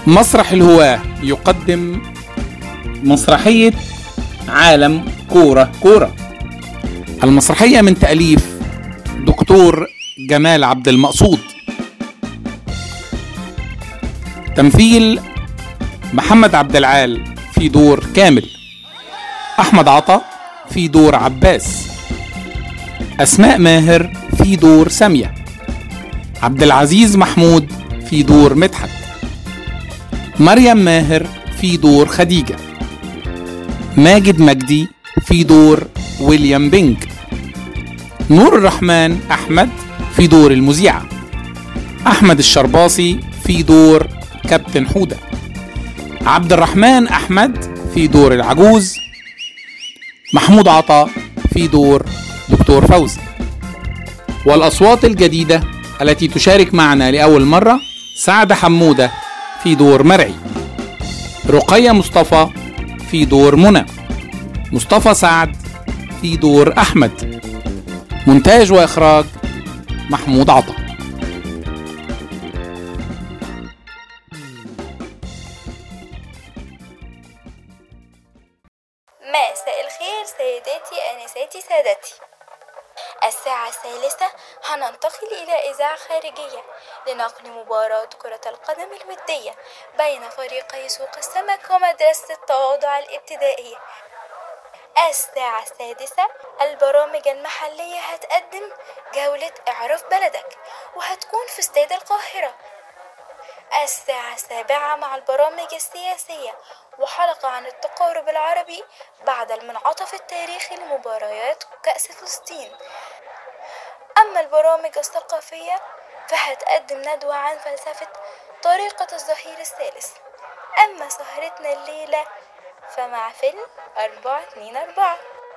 مسرح الهواة يقدم مسرحية عالم كورة كورة المسرحية من تأليف دكتور جمال عبد المقصود تمثيل محمد عبد العال في دور كامل أحمد عطا في دور عباس أسماء ماهر في دور سامية عبد العزيز محمود في دور مدحت مريم ماهر في دور خديجة ماجد مجدي في دور ويليام بينك نور الرحمن أحمد في دور المذيعة أحمد الشرباصي في دور كابتن حودة عبد الرحمن أحمد في دور العجوز محمود عطا في دور دكتور فوزي والأصوات الجديدة التي تشارك معنا لأول مرة سعد حمودة في دور مرعي رقية مصطفى في دور منى مصطفى سعد في دور أحمد مونتاج وإخراج محمود عطا مساء الخير سيداتي آنساتي سادتي الساعة الثالثة هننتقل إلى إذاعة خارجية لنقل مباراة كرة القدم الودية بين فريقي سوق السمك ومدرسة التواضع الابتدائية الساعة السادسة البرامج المحلية هتقدم جولة اعرف بلدك وهتكون في استاد القاهرة الساعة السابعة مع البرامج السياسية وحلقة عن التقارب العربي بعد المنعطف التاريخي لمباريات كأس فلسطين أما البرامج الثقافية فهتقدم ندوة عن فلسفة طريقة الظهير الثالث أما سهرتنا الليلة فمع فيلم أربعة اتنين أربعة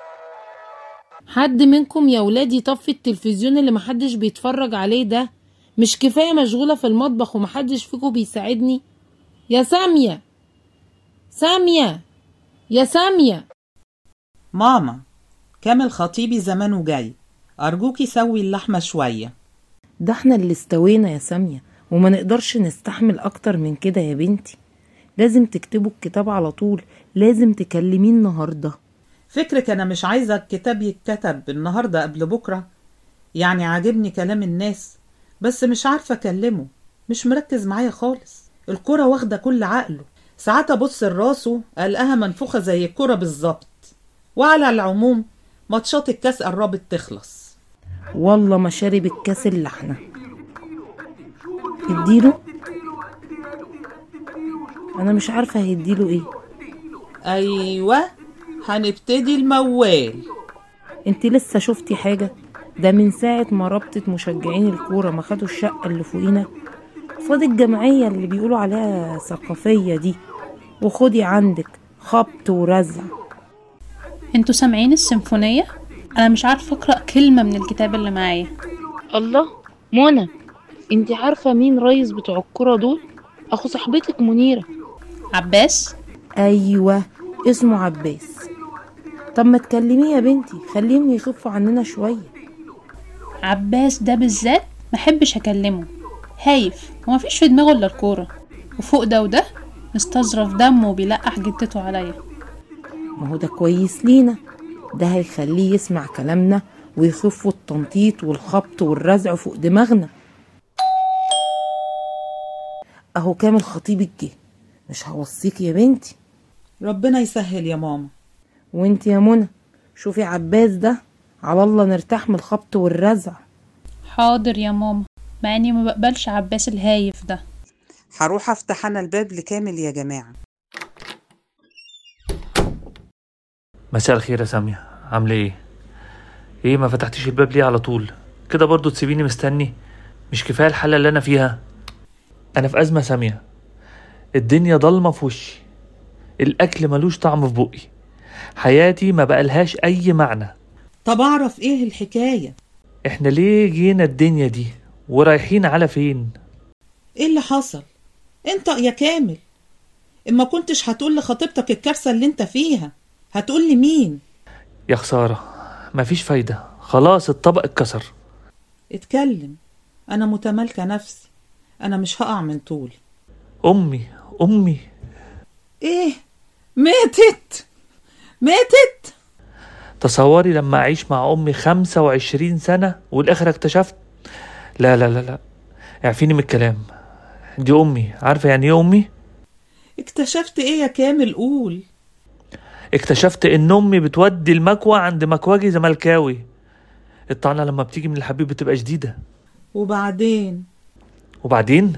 حد منكم يا ولاد يطفي التلفزيون اللي محدش بيتفرج عليه ده مش كفاية مشغولة في المطبخ ومحدش فيكم بيساعدني يا سامية سامية يا سامية ماما كامل خطيبي زمانه جاي أرجوكي سوي اللحمة شوية ده احنا اللي استوينا يا سامية وما نقدرش نستحمل اكتر من كده يا بنتي لازم تكتبوا الكتاب على طول لازم تكلميه النهارده فكرك أنا مش عايزة الكتاب يتكتب النهاردة قبل بكرة يعني عاجبني كلام الناس بس مش عارفة أكلمه مش مركز معايا خالص الكرة واخدة كل عقله ساعات أبص لراسه ألاقيها منفوخة زي الكرة بالظبط وعلى العموم ماتشات الكاس قربت تخلص والله ما شارب الكاس اللحنة اديله انا مش عارفة هيديله ايه أيوة هنبتدي الموال انت لسه شفتي حاجة ده من ساعة ما رابطة مشجعين الكورة ما خدوا الشقة اللي فوقينا قصاد الجمعية اللي بيقولوا عليها ثقافية دي وخدي عندك خبط ورزع انتوا سامعين السيمفونية؟ أنا مش عارفة أقرأ كلمة من الكتاب اللي معايا الله منى انت عارفة مين رئيس بتوع الكورة دول اخو صاحبتك منيرة عباس ايوه اسمه عباس طب ما تكلميه يا بنتي خليهم يخفوا عننا شوية عباس ده بالذات محبش أكلمه هايف ومفيش في دماغه إلا الكورة وفوق ده وده مستظرف دمه وبيلقح جدته عليا ما هو ده كويس لينا ده هيخليه يسمع كلامنا ويخفوا التنطيط والخبط والرزع فوق دماغنا اهو كامل خطيبك جه مش هوصيك يا بنتي ربنا يسهل يا ماما وانت يا منى شوفي عباس ده على الله نرتاح من الخبط والرزع حاضر يا ماما مع إني ما بقبلش عباس الهايف ده هروح افتح انا الباب لكامل يا جماعة مساء الخير يا سامية عاملة ايه؟ ايه ما فتحتيش الباب ليه على طول؟ كده برضو تسيبيني مستني؟ مش كفاية الحالة اللي أنا فيها؟ أنا في أزمة سامية الدنيا ضلمة في وشي الأكل ملوش طعم في بقي حياتي ما بقالهاش أي معنى طب اعرف ايه الحكاية احنا ليه جينا الدنيا دي ورايحين على فين؟ ايه اللي حصل انت يا كامل اما كنتش هتقول لخطيبتك الكارثة اللي انت فيها هتقول لي مين يا خسارة مفيش فايدة خلاص الطبق اتكسر اتكلم انا متمالكة نفسي انا مش هقع من طول أمي امي ايه ماتت ماتت تصوري لما اعيش مع امي 25 سنة والاخر اكتشفت لا لا لا لا اعفيني من الكلام دي امي عارفة يعني ايه امي اكتشفت ايه يا كامل قول اكتشفت ان امي بتودي المكوى عند مكواجي زملكاوي الطعنة لما بتيجي من الحبيب بتبقى شديدة وبعدين وبعدين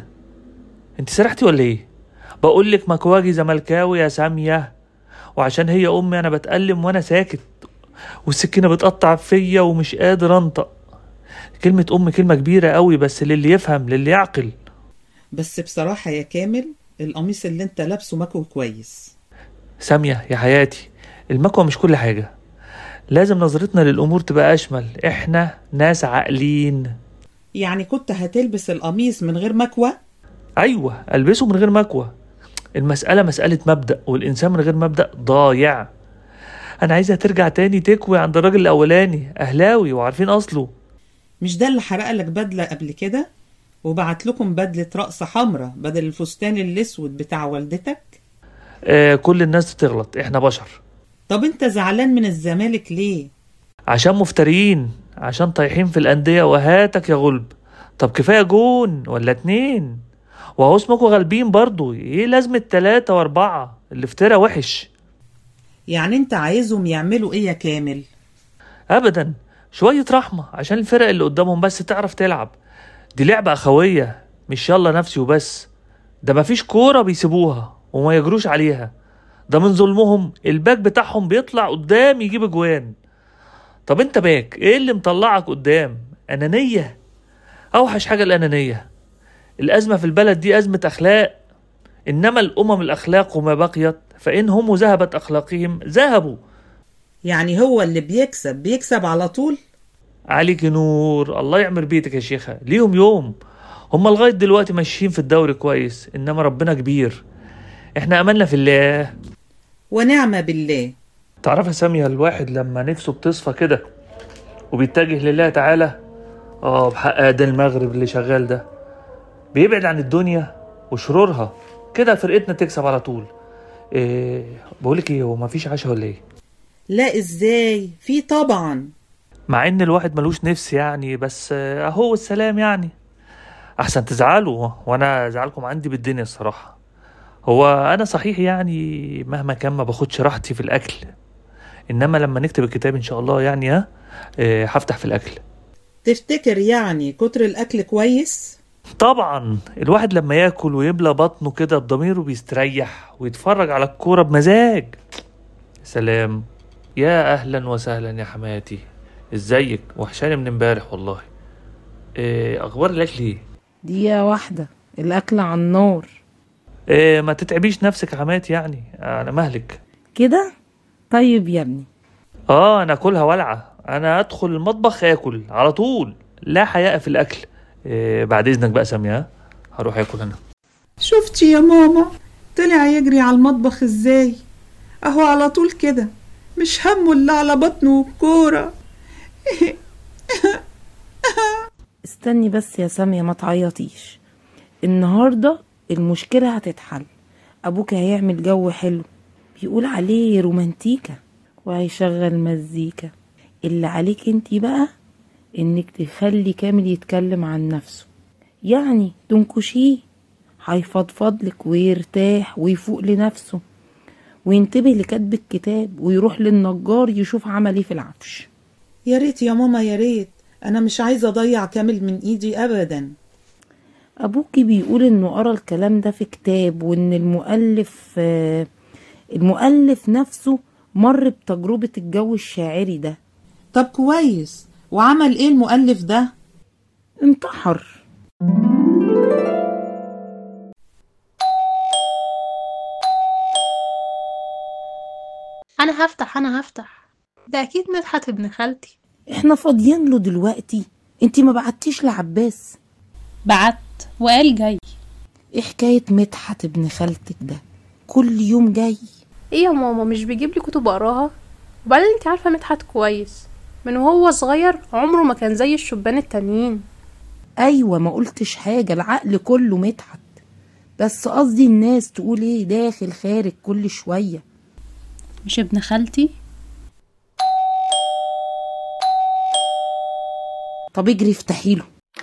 انت سرحتي ولا ايه بقول لك مكواجي زملكاوي يا سامية وعشان هي امي انا بتألم وانا ساكت والسكينة بتقطع فيا ومش قادر انطق كلمة ام كلمة كبيرة قوي بس للي يفهم للي يعقل بس بصراحة يا كامل القميص اللي انت لابسه مكوي كويس سامية يا حياتي المكوى مش كل حاجة لازم نظرتنا للأمور تبقى أشمل إحنا ناس عاقلين يعني كنت هتلبس القميص من غير مكوى أيوة ألبسه من غير مكوى المسألة مسألة مبدأ والإنسان من غير مبدأ ضايع أنا عايزها ترجع تاني تكوي عند الراجل الأولاني أهلاوي وعارفين أصله مش ده اللي حرق لك بدلة قبل كده وبعت لكم بدلة رقص حمرا بدل الفستان الاسود بتاع والدتك آه كل الناس بتغلط إحنا بشر طب انت زعلان من الزمالك ليه عشان مفترين عشان طايحين في الأندية وهاتك يا غلب طب كفاية جون ولا اتنين وهو اسمكوا غالبين برضو ايه لازمة تلاتة واربعة الافتراء وحش يعني انت عايزهم يعملوا ايه يا كامل ابدا شوية رحمة عشان الفرق اللي قدامهم بس تعرف تلعب دي لعبة اخوية مش يلا نفسي وبس ده مفيش كورة بيسيبوها وما يجروش عليها ده من ظلمهم الباك بتاعهم بيطلع قدام يجيب اجوان طب انت باك ايه اللي مطلعك قدام انانية اوحش حاجة الانانية الازمة في البلد دي ازمة اخلاق انما الامم الاخلاق ما بقيت فان هم ذهبت اخلاقهم ذهبوا يعني هو اللي بيكسب بيكسب على طول عليك نور الله يعمر بيتك يا شيخة ليهم يوم هم لغاية دلوقتي ماشيين في الدوري كويس إنما ربنا كبير إحنا أملنا في الله ونعم بالله تعرف يا سامية الواحد لما نفسه بتصفى كده وبيتجه لله تعالى اه بحق أذان المغرب اللي شغال ده بيبعد عن الدنيا وشرورها كده فرقتنا تكسب على طول إيه بقولك ايه هو مفيش عشاء ولا ايه لا ازاي في طبعا مع ان الواحد ملوش نفس يعني بس آه، اهو السلام يعني احسن تزعلوا وانا ازعلكم عندي بالدنيا الصراحة هو انا صحيح يعني مهما كان ما باخدش راحتي في الاكل انما لما نكتب الكتاب ان شاء الله يعني ها آه، هفتح في الاكل تفتكر يعني كتر الاكل كويس طبعا الواحد لما ياكل ويملى بطنه كده بضميره بيستريح ويتفرج على الكورة بمزاج سلام يا اهلا وسهلا يا حماتي ازيك وحشاني من امبارح والله إيه اخبار الاكل ايه دقيقة واحدة الأكل على النار إيه ما تتعبيش نفسك يا حماتي يعني انا مهلك كده طيب يا ابني اه انا اكلها ولعه انا ادخل المطبخ اكل على طول لا حياء في الاكل إيه بعد اذنك بقى ساميه ها؟ هروح اكل انا شفتي يا ماما طلع يجري على المطبخ ازاي اهو على طول كده مش همه اللي على بطنه والكورة استني بس يا سامية ما تعيطيش النهاردة المشكلة هتتحل أبوك هيعمل جو حلو بيقول عليه رومانتيكا وهيشغل مزيكا اللي عليك انتي بقى انك تخلي كامل يتكلم عن نفسه يعني تنكشيه هيفضفضلك ويرتاح ويفوق لنفسه وينتبه لكتب الكتاب ويروح للنجار يشوف عمل ايه في العفش يا ريت يا ماما يا ريت انا مش عايزة اضيع كامل من ايدي ابدا ابوكي بيقول انه قرا الكلام ده في كتاب وان المؤلف آه، المؤلف نفسه مر بتجربة الجو الشاعري ده طب كويس وعمل ايه المؤلف ده انتحر انا هفتح انا هفتح ده اكيد مدحت ابن خالتي احنا فاضيين له دلوقتي انتي ما بعتيش لعباس بعت وقال جاي ايه حكاية مدحت ابن خالتك ده كل يوم جاي ايه يا ماما مش بيجيب لي كتب اقراها وبعدين انت عارفه مدحت كويس من وهو صغير عمره ما كان زي الشبان التانيين ايوه ما قلتش حاجة العقل كله مدحت بس قصدي الناس تقول ايه داخل خارج كل شوية مش ابن خالتي طب اجري افتحيله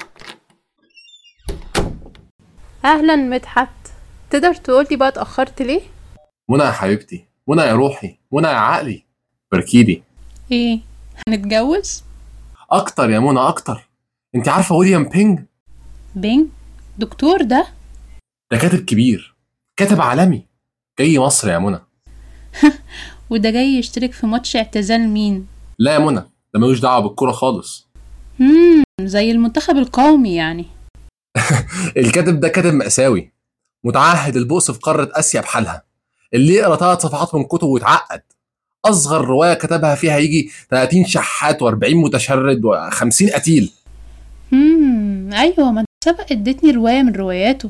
اهلا مدحت تقدر تقولي بقى اتاخرت ليه منى يا حبيبتي منى يا روحي منى يا عقلي بركيلي ايه هنتجوز اكتر يا منى اكتر انت عارفه ويليام بينج بينج دكتور ده ده كاتب كبير كاتب عالمي جاي مصر يا منى وده جاي يشترك في ماتش اعتزال مين لا يا منى ده ملوش دعوه بالكوره خالص مم زي المنتخب القومي يعني الكاتب ده كاتب مأساوي متعهد البؤس في قارة آسيا بحالها اللي يقرا ثلاث صفحات من كتبه ويتعقد أصغر رواية كتبها فيها يجي 30 شحات و40 متشرد و50 قتيل مم ايوه ما انت سبق اديتني رواية من رواياته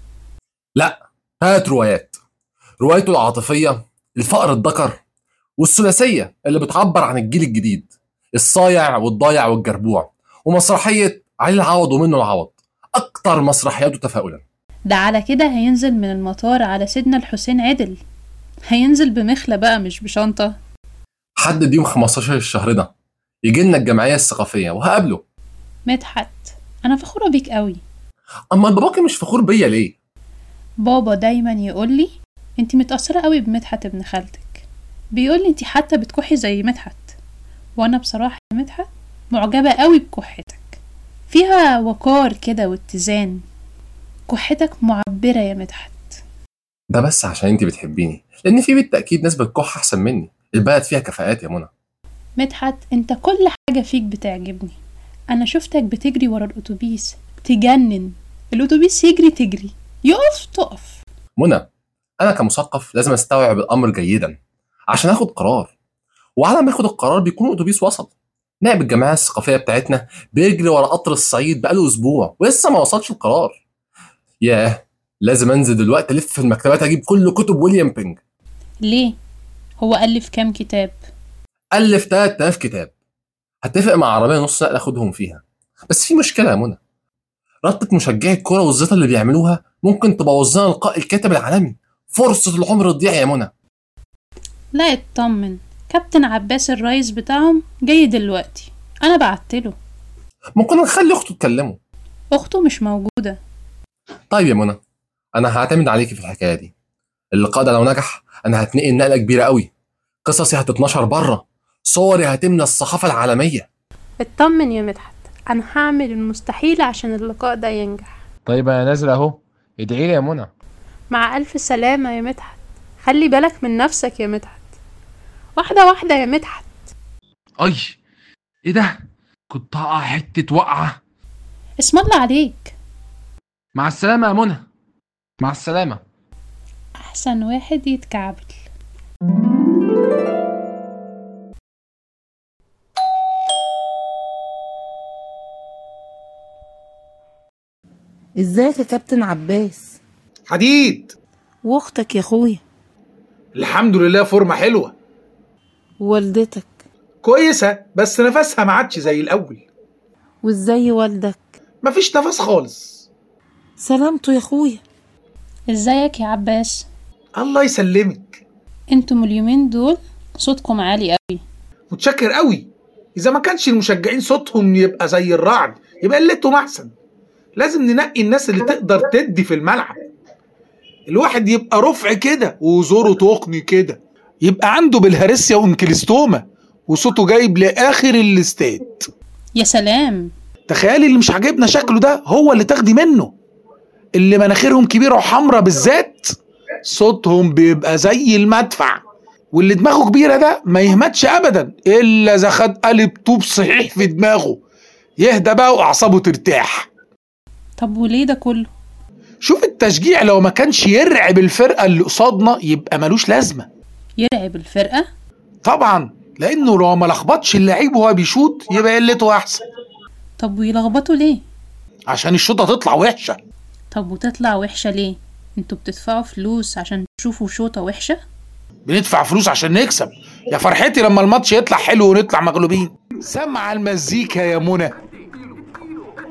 لا ثلاث روايات روايته العاطفية الفقر الذكر والثلاثية اللي بتعبر عن الجيل الجديد الصايع والضايع والجربوع ومسرحية علي العوض ومنه العوض أكتر مسرحياته تفاؤلا ده على كده هينزل من المطار على سيدنا الحسين عدل هينزل بمخلة بقى مش بشنطة حدد يوم 15 الشهر ده يجي لنا الجمعية الثقافية وهقابله مدحت انا فخورة بيك قوي أما باباكي مش فخور بيا ليه؟ بابا دايما يقولي انتي متأثرة قوي بمدحت ابن خالتك بيقولي انتي حتى بتكحي زي مدحت وانا بصراحة يا مدحت معجبة قوي بكحتك فيها وقار كده واتزان كحتك معبرة يا مدحت ده بس عشان انت بتحبيني لأن في بالتأكيد ناس بتكح أحسن مني البلد فيها كفاءات يا منى مدحت انت كل حاجة فيك بتعجبني انا شفتك بتجري ورا الاتوبيس تجنن الاتوبيس يجري تجري يقف تقف منى أنا كمثقف لازم أستوعب الأمر جيدا عشان آخد قرار وعلى ما آخد القرار بيكون الأتوبيس وصل نائب الجمعية الثقافية بتاعتنا بيجري ورا قطر الصعيد بقاله أسبوع ولسه ما وصلش القرار ياه لازم أنزل دلوقتي ألف في المكتبات أجيب كل كتب ويليام بينج ليه هو ألف كام كتاب ألف 3000 كتاب هتفق مع عربية نص نقل أخدهم فيها بس في مشكلة يا منى رابطة مشجعي الكورة والزيطة اللي بيعملوها ممكن تبوظ لنا لقاء الكاتب العالمي فرصة العمر تضيع يا منى لا اطمن كابتن عباس الرئيس بتاعهم جاي دلوقتي انا بعتله ممكن نخلي أخته تكلمه اخته مش موجودة طيب يا منى أنا هعتمد عليكي في الحكاية دي اللقاء ده لو نجح أنا هتنقل نقلة كبيرة قوي قصصي هتتنشر بره صوري هتملى الصحافة العالمية اطمن يا مدحت انا هعمل المستحيل عشان اللقاء ده ينجح طيب أنا نازل أهو ادعي لي يا منى مع الف سلامة يا مدحت خلي بالك من نفسك يا مدحت واحدة واحدة يا مدحت اي ايه ده كنت هقع حته وقعه اسم الله عليك مع السلامه يا منى مع السلامه احسن واحد يتكعبل ازيك يا كابتن عباس حديد واختك يا اخويا الحمد لله فورمة حلوة ووالدتك كويسة بس نفسها ما عادش زي الأول وازاي والدك مفيش نفس خالص سلامته يا اخويا ازيك يا عباس الله يسلمك انتم اليومين دول صوتكم عالي قوي متشكر قوي إذا ما كانش المشجعين صوتهم يبقى زي الرعد يبقى قلتهم أحسن لازم ننقي الناس اللي تقدر تدي في الملعب الواحد يبقى رفع كده وزوره تقني كده يبقى عنده بالهارسيا وانكليستوما وصوته جايب لآخر الاستاد يا سلام تخيلي اللي مش عاجبنا شكله ده هو اللي تاخدي منه اللي مناخيرهم كبيرة وحمرة بالذات صوتهم بيبقى زي المدفع واللي دماغه كبيرة ده ما يهمتش أبدا إلا إذا خد قلب طوب صحيح في دماغه يهدى بقى وأعصابه ترتاح طب وليه ده كله شوف التشجيع لو ما كانش يرعب الفرقة اللي قصادنا يبقى ملوش لازمة يرعب الفرقة طبعا لأنه لو ما لخبطش اللعيب وهو بيشوط يبقى قلته أحسن طب ويلخبطوا ليه عشان الشوطة تطلع وحشة طب وتطلع وحشة ليه انتوا بتدفعوا فلوس عشان تشوفوا شوطة وحشة بندفع فلوس عشان نكسب يا فرحتي لما الماتش يطلع حلو ونطلع مغلوبين سمع المزيكا يا منى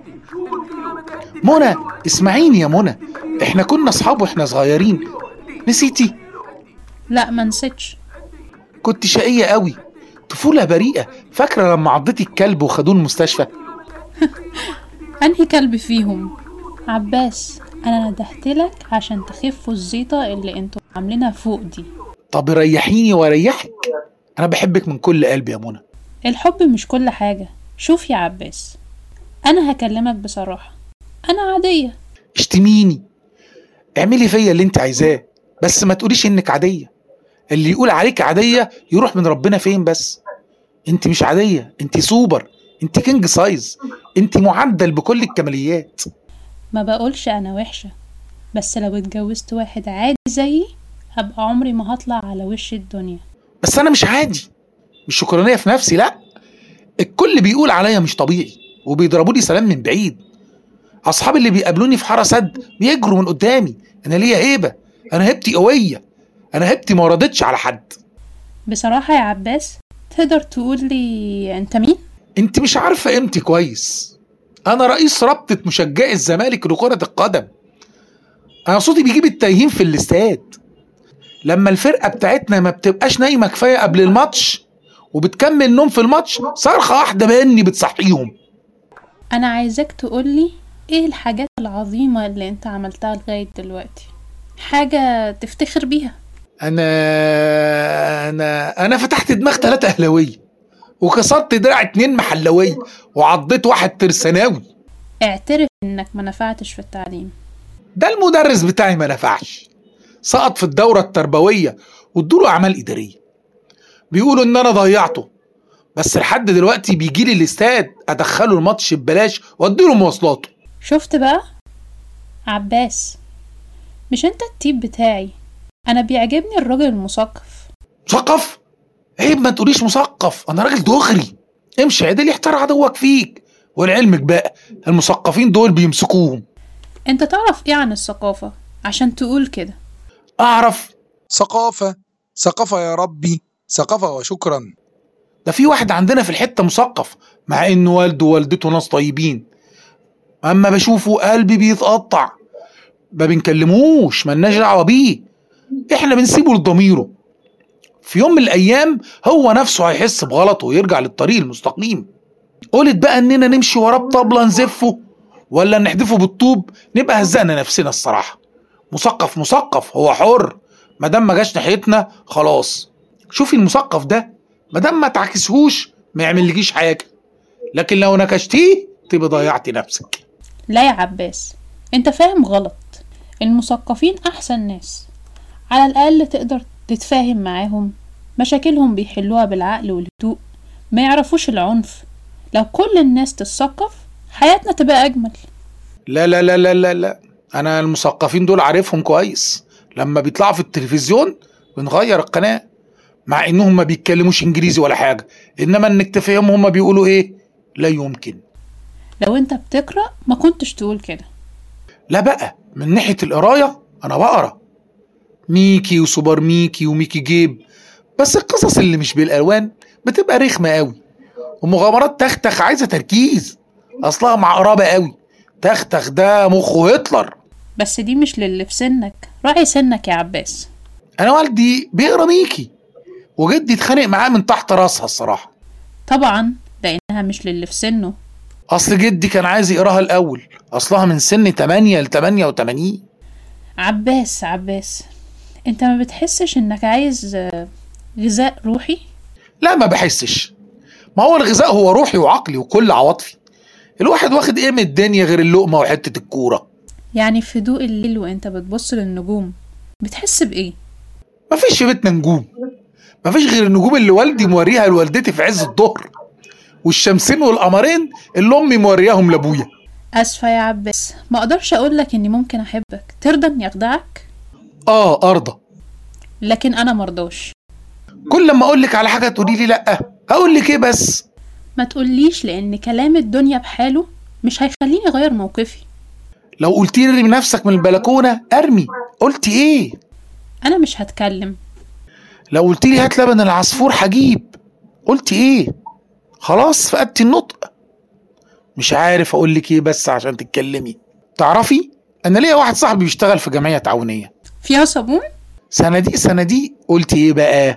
منى اسمعيني يا منى احنا كنا اصحاب واحنا صغيرين نسيتي لا ما نسيتش كنت شقية قوي طفولة بريئة فاكرة لما عضتي الكلب وخدوه المستشفى انهي كلب فيهم عباس انا ندهتلك عشان تخفوا الزيطة اللي انتوا عاملينها فوق دي طب ريحيني واريحك انا بحبك من كل قلبي يا منى الحب مش كل حاجة شوف يا عباس انا هكلمك بصراحة انا عادية اشتميني اعملي فيا اللي انت عايزاه بس ما تقوليش انك عادية اللي يقول عليك عادية يروح من ربنا فين بس انت مش عادية انت سوبر انت كينج سايز انت معدل بكل الكماليات ما بقولش انا وحشة بس لو اتجوزت واحد عادي زيي هبقى عمري ما هطلع على وش الدنيا بس انا مش عادي مش شكرانية في نفسي لا الكل بيقول عليا مش طبيعي وبيضربوا لي سلام من بعيد اصحابي اللي بيقابلوني في حاره سد بيجروا من قدامي انا ليا هيبه انا هيبتي قويه انا هيبتي ما ردتش على حد بصراحة يا عباس تقدر تقول لي انت مين انت مش عارفه قيمتي كويس انا رئيس رابطه مشجعي الزمالك لكره القدم انا صوتي بيجيب التايهين في الاستاد لما الفرقه بتاعتنا ما بتبقاش نايمه كفايه قبل الماتش وبتكمل نوم في الماتش صرخه واحده مني بتصحيهم انا عايزاك تقولي ايه الحاجات العظيمة اللي انت عملتها لغاية دلوقتي حاجة تفتخر بيها انا انا انا فتحت دماغ ثلاثة اهلاويه وكسرت دراع اتنين محلويه وعضيت واحد ترساناوي اعترف انك ما نفعتش في التعليم ده المدرس بتاعي ما نفعش سقط في الدورة التربوية وادوله أعمال إدارية بيقولوا إن أنا ضيعته بس لحد دلوقتي بيجي لي الاستاد أدخله الماتش ببلاش وأديله مواصلاته شفت بقى عباس مش انت التيب بتاعي انا بيعجبني الراجل المثقف مثقف عيب ما تقوليش مثقف أنا راجل دغري امشي عدل يحتار عدوك فيك ولعلمك بقى المثقفين دول بيمسكوهم انت تعرف ايه عن الثقافة عشان تقول كده أعرف ثقافة ثقافة يا ربي ثقافة وشكرا ده في واحد عندنا في الحتة مثقف مع إن والده ووالدته ناس طيبين أما بشوفه قلبي بيتقطع ما بنكلموش ملناش دعوة بيه إحنا بنسيبه لضميره في يوم من الأيام هو نفسه هيحس بغلطه ويرجع للطريق المستقيم قلت بقى إننا نمشي وراه بطبلة نزفه ولا نحدفه بالطوب نبقى هزقنا نفسنا الصراحة مثقف مثقف هو حر ما دام ما جاش ناحيتنا خلاص شوفي المثقف ده ما دام ما تعكسهوش ما يعملكيش حاجه لكن لو نكشتيه تبقى ضيعتي نفسك لا يا عباس انت فاهم غلط المثقفين احسن ناس على الاقل تقدر تتفاهم معاهم مشاكلهم بيحلوها بالعقل والهدوء ما يعرفوش العنف لو كل الناس تتثقف حياتنا تبقى اجمل لا لا لا لا لا لا انا المثقفين دول عارفهم كويس لما بيطلعوا في التلفزيون بنغير القناه مع انهم ما بيتكلموش انجليزي ولا حاجه انما انك تفهمهم هما بيقولوا ايه لا يمكن لو انت بتقرا ما كنتش تقول كده لا بقى من ناحيه القرايه انا بقرا ميكي وسوبر ميكي وميكي جيب بس القصص اللي مش بالالوان بتبقى رخمه قوي ومغامرات تختخ عايزه تركيز اصلها معقربه قوي تختخ ده مخه هتلر بس دي مش للي في سنك راعي سنك يا عباس انا والدي بيقرا ميكي وجدي اتخانق معاه من تحت راسها الصراحه طبعا لانها مش للي في سنه اصل جدي كان عايز يقراها الاول اصلها من سن 8 ل 88 عباس عباس انت ما بتحسش انك عايز آه، غذاء روحي لا ما بحسش ما هو الغذاء هو روحي وعقلي وكل عواطفي الواحد واخد ايه من الدنيا غير اللقمه وحته الكوره يعني في ضوء الليل وانت بتبص للنجوم بتحس بايه مفيش في بيتنا نجوم مفيش غير النجوم اللي والدي موريها لوالدتي في عز الظهر والشمسين والقمرين اللي امي مورياهم لابويا اسفه يا عباس ما اقدرش اقول لك اني ممكن احبك ترضى اني اخدعك اه ارضى لكن انا مرضاش كل لما اقول لك على حاجه تقولي لي لا اقول لك ايه بس ما تقوليش لان كلام الدنيا بحاله مش هيخليني اغير موقفي لو قلت لي ارمي نفسك من البلكونه ارمي قلت ايه انا مش هتكلم لو قلت لي هات لبن العصفور هجيب قلت ايه خلاص فقدت النطق مش عارف اقول لك ايه بس عشان تتكلمي تعرفي انا ليا واحد صاحبي بيشتغل في جمعيه تعاونيه فيها صابون صناديق صناديق قلت ايه بقى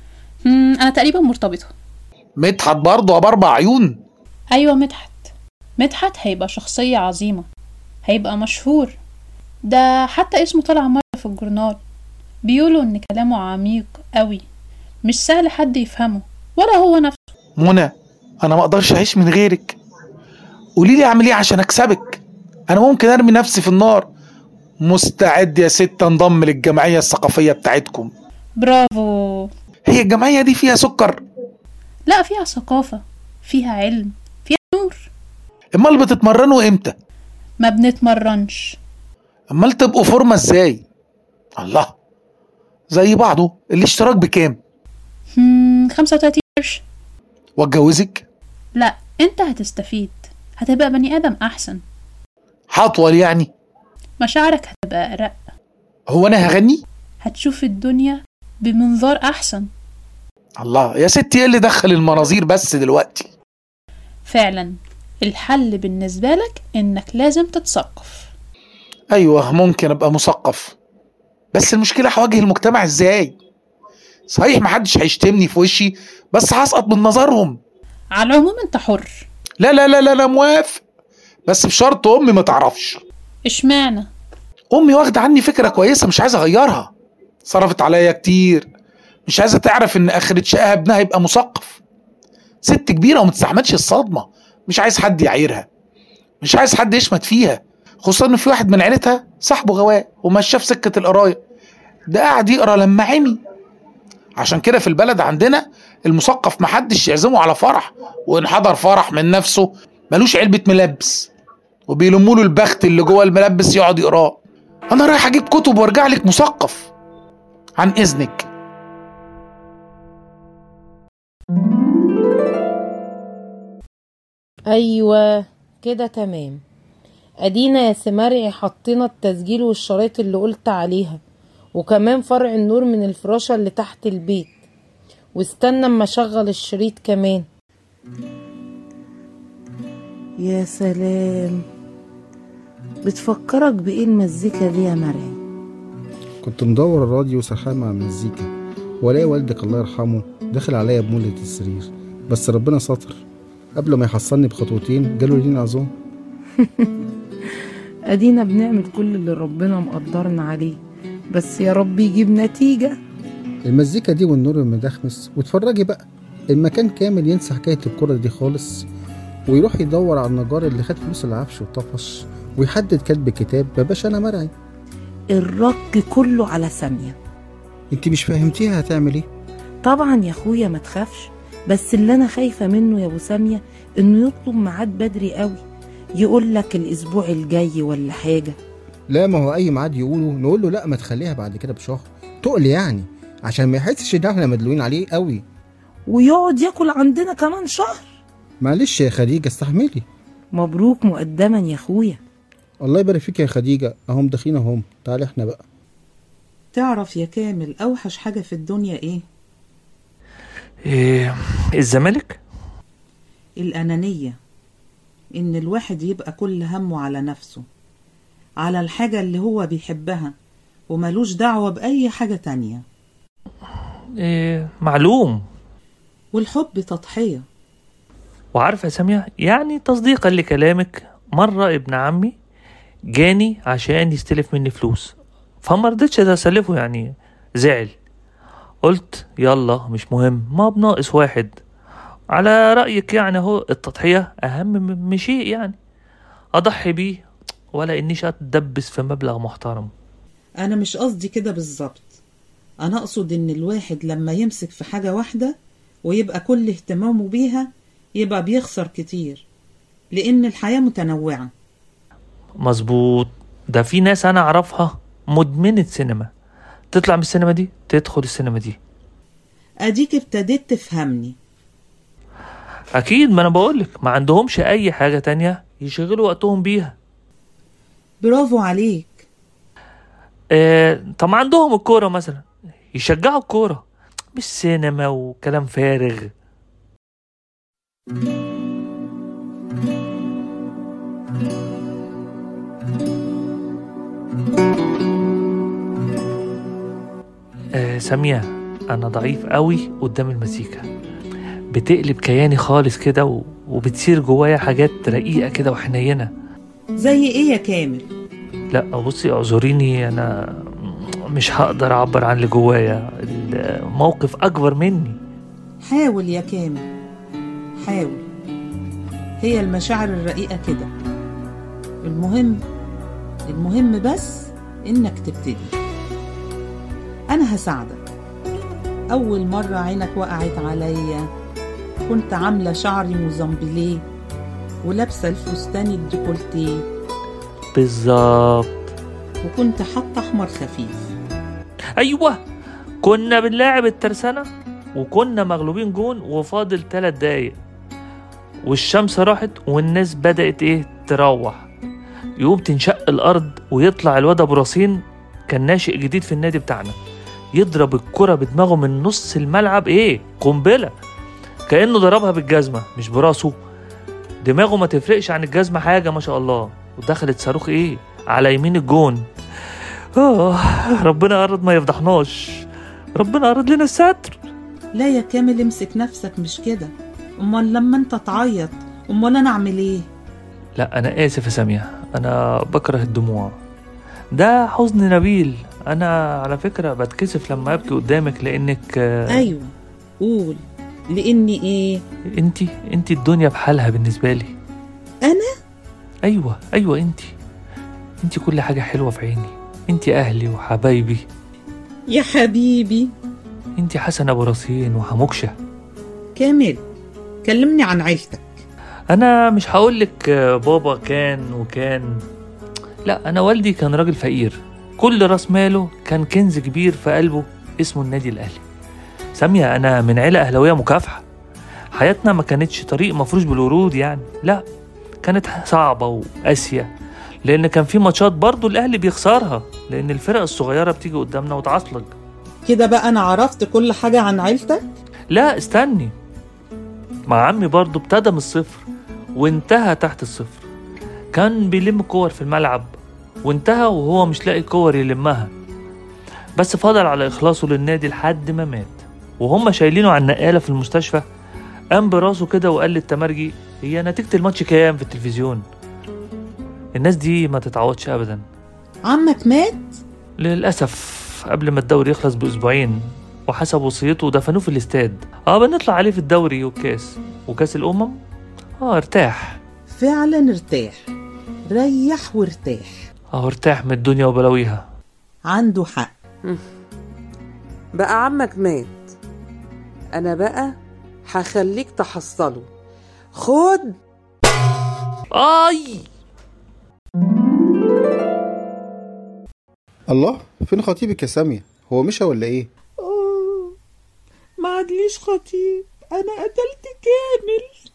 مم انا تقريبا مرتبطه مدحت برضه ابو اربع عيون ايوه مدحت مدحت هيبقى شخصيه عظيمه هيبقى مشهور ده حتى اسمه طلع مره في الجورنال بيقولوا ان كلامه عميق قوي مش سهل حد يفهمه ولا هو نفسه منى انا ما اقدرش اعيش من غيرك قولي لي اعمل ايه عشان اكسبك انا ممكن ارمي نفسي في النار مستعد يا ست انضم للجمعيه الثقافيه بتاعتكم برافو هي الجمعيه دي فيها سكر لا فيها ثقافه فيها علم فيها نور امال بتتمرنوا امتى ما بنتمرنش امال تبقوا فورمه ازاي الله زي بعضه الاشتراك بكام هم 35 قرش واتجوزك لا انت هتستفيد هتبقى بني ادم احسن هطول يعني مشاعرك هتبقى ارق هو انا هغني هتشوف الدنيا بمنظار احسن الله يا ستي ايه اللي دخل المناظير بس دلوقتي فعلا الحل بالنسبة لك انك لازم تتثقف ايوه ممكن ابقى مثقف بس المشكله هواجه المجتمع ازاي صحيح محدش هيشتمني في وشي بس هسقط من نظرهم على العموم انت حر لا لا لا لا لا موافق بس بشرط امي ما تعرفش اشمعنى امي واخده عني فكره كويسه مش عايزه اغيرها صرفت عليا كتير مش عايزه تعرف ان اخرة شقها ابنها يبقى مثقف ست كبيره وما تستحملش الصدمه مش عايز حد يعايرها مش عايز حد يشمت فيها خصوصا ان في واحد من عيلتها صاحبه غواء ومشاه في سكه القرايه ده قاعد يقرا لما عمي عشان كده في البلد عندنا المثقف محدش يعزمه على فرح وان حضر فرح من نفسه ملوش علبه ملبس وبيلموا له البخت اللي جوه الملبس يقعد يقراه انا رايح اجيب كتب وارجع لك مثقف عن اذنك ايوه كده تمام ادينا يا سماري حطينا التسجيل والشرايط اللي قلت عليها وكمان فرع النور من الفراشة اللي تحت البيت واستنى اما اشغل الشريط كمان يا سلام بتفكرك بإيه المزيكا دي يا مرعي كنت مدور الراديو سرحان مع المزيكا والاقي والدك الله يرحمه داخل عليا بمولة السرير بس ربنا ستر قبل ما يحصلني بخطوتين جاله لين عظام ادينا بنعمل كل اللي ربنا مقدرنا عليه بس يا رب يجيب نتيجة المزيكا دي والنور المدخمس واتفرجي بقى المكان كامل ينسى حكاية الكرة دي خالص ويروح يدور على النجار اللي خد فلوس العفش وطفش ويحدد كاتب الكتاب ما باش انا مرعي الرك كله على سامية انت مش فهمتيها هتعمل ايه طبعا يا اخويا ما تخافش بس اللي انا خايفة منه يا ابو سامية انه يطلب ميعاد بدري قوي يقول لك الاسبوع الجاي ولا حاجة لا ما هو اي ميعاد يقوله نقول له لا ما تخليها بعد كده بشهر تقل يعني عشان ما يحسش ان احنا مدلوين عليه قوي ويقعد ياكل عندنا كمان شهر معلش يا خديجه استحملي مبروك مقدما يا اخويا الله يبارك فيك يا خديجه اهم داخلين اهم تعالي احنا بقى تعرف يا كامل اوحش حاجة في الدنيا ايه إيه الزمالك الأنانية إن الواحد يبقى كل همه على نفسه على الحاجة اللي هو بيحبها وملوش دعوة بأي حاجة تانية إيه معلوم والحب تضحية وعارفة يا سامية يعني تصديقا لكلامك مرة ابن عمي جاني عشان يستلف مني فلوس فما رضيتش اسلفه يعني زعل قلت يلا مش مهم ما بناقص واحد على رأيك يعني هو التضحية أهم من من شيء يعني أضحي بيه ولا إنيش أتدبس في مبلغ محترم أنا مش قصدي كده بالظبط أنا أقصد إن الواحد لما يمسك في حاجة واحدة ويبقى كل اهتمامه بيها يبقى بيخسر كتير لأن الحياة متنوعة مظبوط ده في ناس أنا أعرفها مدمنة سينما تطلع من السينما دي تدخل السينما دي أديك ابتديت تفهمني أكيد ما أنا بقولك ما عندهمش أي حاجة تانية يشغلوا وقتهم بيها برافو عليك آه طب ما عندهم الكورة مثلا يشجعوا الكورة مش سينما وكلام فارغ آه سامية أنا ضعيف قوي قدام المزيكا بتقلب كياني خالص كده و... وبتصير جوايا حاجات رقيقة كده وحنينة زي ايه يا كامل لا بصي اعذريني أنا مش هقدر أعبر عن اللي جوايا الموقف أكبر مني حاول يا كامل حاول هي المشاعر الرقيقة كده المهم المهم بس انك تبتدي انا هساعدك اول مرة عينك وقعت عليا كنت عاملة شعري موزمبليه ولابسة الفستان الديكولتيه بالظبط وكنت حاطة احمر خفيف أيوة كنا بنلاعب الترسانة وكنا مغلوبين جون وفاضل تلات دقايق والشمس راحت والناس بدأت ايه تروح يقوم تنشق الأرض ويطلع الواد أبو رصين كان ناشئ جديد في النادي بتاعنا يضرب الكرة بدماغه من نص الملعب ايه قنبلة كأنه ضربها بالجزمة مش براسه دماغه ما تفرقش عن الجزمة حاجة ما شاء الله ودخلت صاروخ ايه على يمين الجون آه ربنا أرد ما يفضحناش ربنا أرد لنا الستر لا يا كامل امسك نفسك مش كده امال لما انت تعيط امال انا اعمل ايه لا أنا آسف يا سامية أنا بكره الدموع ده حزن نبيل أنا على فكرة بتكسف لما أبكي قدامك لأنك آه، ايوه قول لاني ايه انتي انتي الدنيا بحالها بالنسبة لي انا أيوة أيوة انتي انتي كل حاجة حلوة في عيني انتي أهلي وحبايبي يا حبيبي انتي حسن أبو رصين وحموكشة كامل كلمني عن عيلتك أنا مش هقولك آه، بابا كان وكان لا أنا والدي كان راجل فقير كل راس ماله كان كنز كبير في قلبه اسمه النادي الأهلي سامية أنا من عيلة أهلاوية مكافحة حياتنا ما كانتش طريق مفروش بالورود يعني لا كانت صعبة وقاسية لأن كان في ماتشات برضو الأهلي بيخسرها لأن الفرق الصغيرة بتيجي قدامنا وتعصلك كده بقى انا عرفت كل حاجة عن عيلتك لا استني مع عمي برضو ابتدى من الصفر وانتهى تحت الصفر كان بيلم كور في الملعب وانتهى وهو مش لاقي كور يلمها بس فضل على إخلاصه للنادي لحد ما مات وهم شايلينه على النقالة في المستشفى قام براسه كده وقال للتمرجي هي نتيجة الماتش كام في التلفزيون الناس دي ما تتعوضش أبدا عمك مات للأسف قبل ما الدوري يخلص بأسبوعين وحسب وصيته دفنوه في الاستاد اه بنطلع عليه في الدوري والكاس وكاس الأمم اه ارتاح فعلا ارتاح ريح وارتاح اه ارتاح من الدنيا وبلاويها عنده حق بقى عمك مات انا بقى هخليك تحصله خد اي الله فين خطيبك يا سامية هو مشى ولا ايه ما عادليش خطيب انا قتلت كامل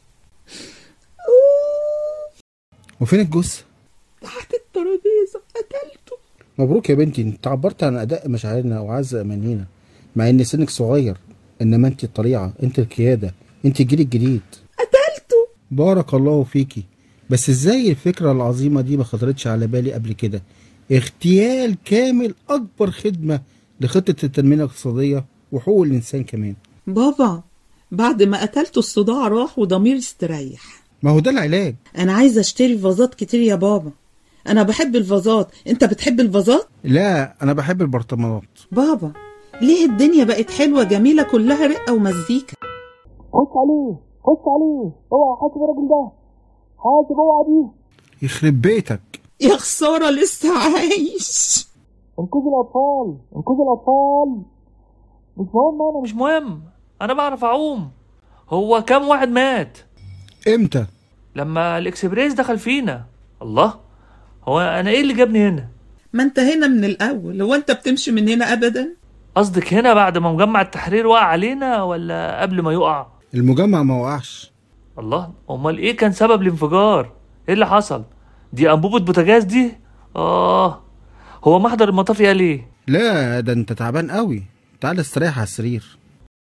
وفين الجثة تحت الترابيزة قتلته مبروك يا بنتي انت عبرت عن اداء مشاعرنا وعز امانينا مع ان سنك صغير انما انت الطليعة انت القيادة انت الجيل الجديد قتلته بارك الله فيكي بس ازاي الفكرة العظيمة دي ما خطرتش على بالي قبل كده اغتيال كامل اكبر خدمة لخطة التنمية الاقتصادية وحقوق الانسان كمان بابا بعد ما قتلته الصداع راح وضميري استريح ما هو ده العلاج انا عايزه اشتري فازات كتير يا بابا انا بحب الفازات انت بتحب الفازات لا انا بحب البرطمانات بابا ليه الدنيا بقت حلوه جميله كلها رقه ومزيكا خش عليه خش عليه اوعى حاسب الراجل ده حاسب اوعى دي يخرب بيتك يا خساره لسه عايش انقذوا الاطفال انقذوا الاطفال مش مهم انا مش مهم انا بعرف اعوم هو كام واحد مات امتى لما الاكسبريس دخل فينا الله هو انا ايه اللي جابني هنا ما انت هنا من الاول هو انت بتمشي من هنا ابدا قصدك هنا بعد ما مجمع التحرير وقع علينا ولا قبل ما يقع المجمع ما وقعش الله امال ايه كان سبب الانفجار ايه اللي حصل دي انبوبه بوتاجاز دي اه هو محضر المطافي قال ايه لا ده انت تعبان قوي تعال استريح على السرير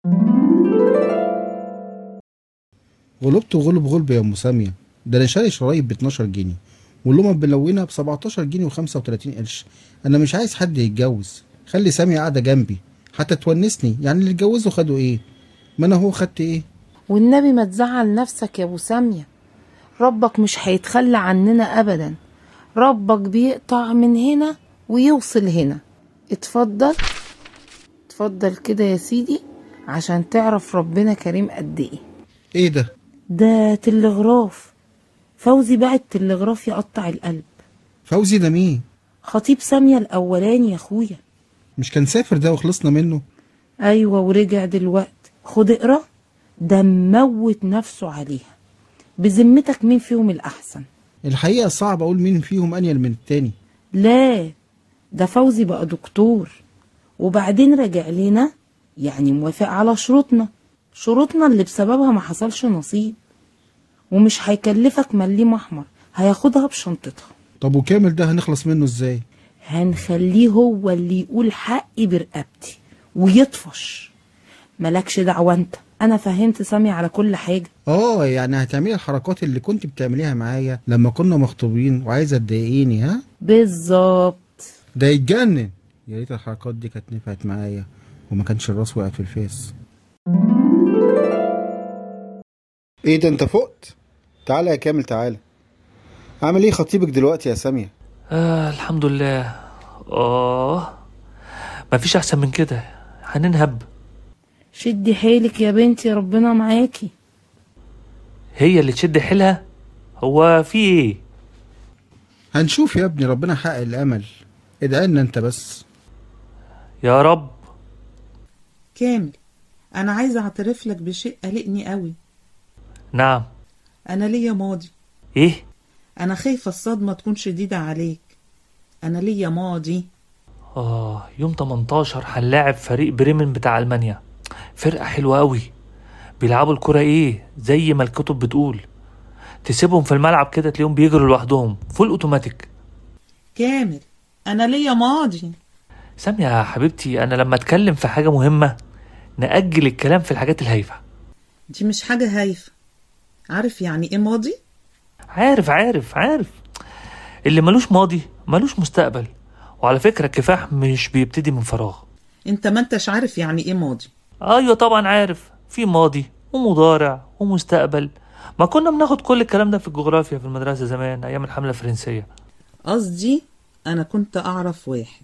غلبت وغلب غلب يا ام ساميه ده انا شاري شرايط ب 12 جنيه واللومه ملونه ب 17 جنيه و35 قرش انا مش عايز حد يتجوز خلي ساميه قاعده جنبي حتى تونسني يعني اللي اتجوزوا خدوا ايه ما انا هو خدت ايه والنبي ما تزعل نفسك يا ابو سامية ربك مش هيتخلى عننا ابدا ربك بيقطع من هنا ويوصل هنا اتفضل اتفضل كده يا سيدي عشان تعرف ربنا كريم قد ايه ايه ده ده تلغراف فوزي بعت تلغراف يقطع القلب فوزي ده مين خطيب سامية الاولاني يا اخويا مش كان سافر ده وخلصنا منه ايوه ورجع دلوقتي خد اقرا ده موت نفسه عليها بذمتك مين فيهم الاحسن الحقيقة صعب اقول مين فيهم انيل من التاني لا ده فوزي بقى دكتور وبعدين رجع لنا يعني موافق على شروطنا شروطنا اللي بسببها ما حصلش نصيب ومش هيكلفك مليم احمر هياخدها بشنطتها طب وكامل ده هنخلص منه ازاي هنخليه هو اللي يقول حقي برقبتي ويطفش ملكش دعوة انت انا فهمت سامي على كل حاجة اه يعني هتعملي الحركات اللي كنت بتعمليها معايا لما كنا مخطوبين وعايزه تضايقيني ها بالظبط ده يتجنن يا ريت الحركات دي كانت نفعت معايا وما كانش الراس وقعت في الفيس ايه ده انت فقت تعالى يا كامل تعالى عامل ايه خطيبك دلوقتي يا سامية آه الحمد لله اه مفيش احسن من كده هننهب شدي حيلك يا بنتي ربنا معاكي هي اللي تشد حيلها هو في ايه هنشوف يا ابني ربنا حقق الامل ادعي لنا انت بس يا رب كامل انا عايزه اعترف لك بشيء قلقني قوي نعم انا ليا ماضي ايه انا خايفه الصدمه تكون شديده عليك انا ليا ماضي اه يوم 18 هنلاعب فريق بريمن بتاع المانيا فرقه حلوه قوي بيلعبوا الكرة ايه زي ما الكتب بتقول تسيبهم في الملعب كده تلاقيهم بيجروا لوحدهم فول اوتوماتيك كامل انا ليا ماضي سامية يا حبيبتي انا لما اتكلم في حاجة مهمة نأجل الكلام في الحاجات الهايفة دي مش حاجه هايفه عارف يعني ايه ماضي عارف عارف عارف اللي ملوش ماضي ملوش مستقبل وعلى فكرة الكفاح مش بيبتدي من فراغ انت ما انتش عارف يعني ايه ماضي ايوه طبعا عارف في ماضي ومضارع ومستقبل ما كنا بناخد كل الكلام ده في الجغرافيا في المدرسة زمان ايام الحملة الفرنسية قصدي انا كنت اعرف واحد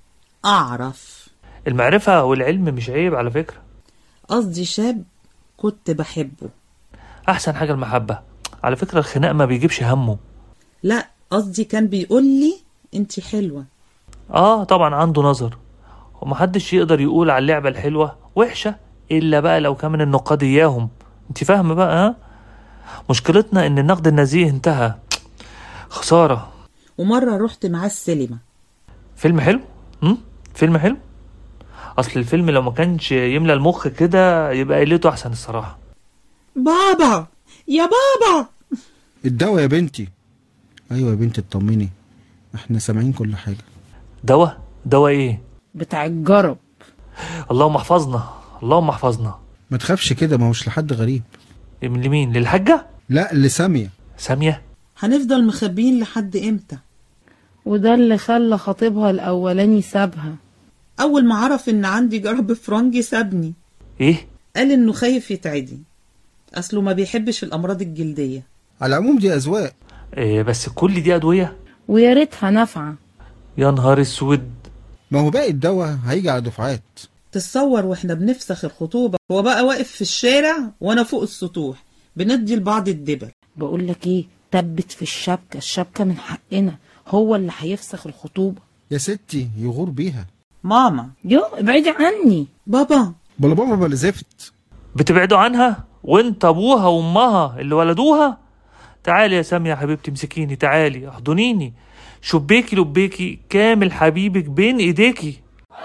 اعرف المعرفة والعلم مش عيب على فكرة قصدي شاب كنت بحبه احسن حاجة المحبة على فكرة الخناق ما بيجيبش همه لا قصدي كان بيقول لي انت حلوه اه طبعا عنده نظر ومحدش يقدر يقول على اللعبة الحلوة وحشة الا بقى لو كان من النقاد اياهم انت فاهمة بقى ها مشكلتنا ان النقد النزيه انتهى خسارة ومره رحت معاه السينما فيلم حلو امم فيلم حلو اصل الفيلم لو ما كانش يملى المخ كده يبقى قلته احسن الصراحة بابا يا بابا الدواء يا بنتي ايوه يا بنتي اطمني احنا سامعين كل حاجه دواء دواء ايه بتاع الجرب اللهم احفظنا اللهم احفظنا ما تخافش كده ما هوش لحد غريب من لمين للحاجة لا لسامية سامية هنفضل مخبيين لحد امتى وده اللي خلى خطيبها الاولاني سابها اول ما عرف ان عندي جرب فرنجي سابني ايه قال انه خايف يتعدي اصله ما بيحبش الامراض الجلديه على العموم دي اذواق إيه بس كل دي ادوية ويا ريتها نافعة يا نهار اسود ما هو باقي الدواء هيجي على دفعات تتصور واحنا بنفسخ الخطوبه هو بقى واقف في الشارع وانا فوق السطوح بندي لبعض الدبل بقول لك ايه تبت في الشبكة الشبكة من حقنا هو اللي هيفسخ الخطوبة يا ستي يغور بيها ماما يو ابعدي عني بابا بلا بابا بلا زفت بتبعدوا عنها وانت ابوها وامها اللي ولدوها تعالي يا سامية يا حبيبتي امسكيني تعالي احضنيني شبيكي لبيكي كامل حبيبك بين ايديكي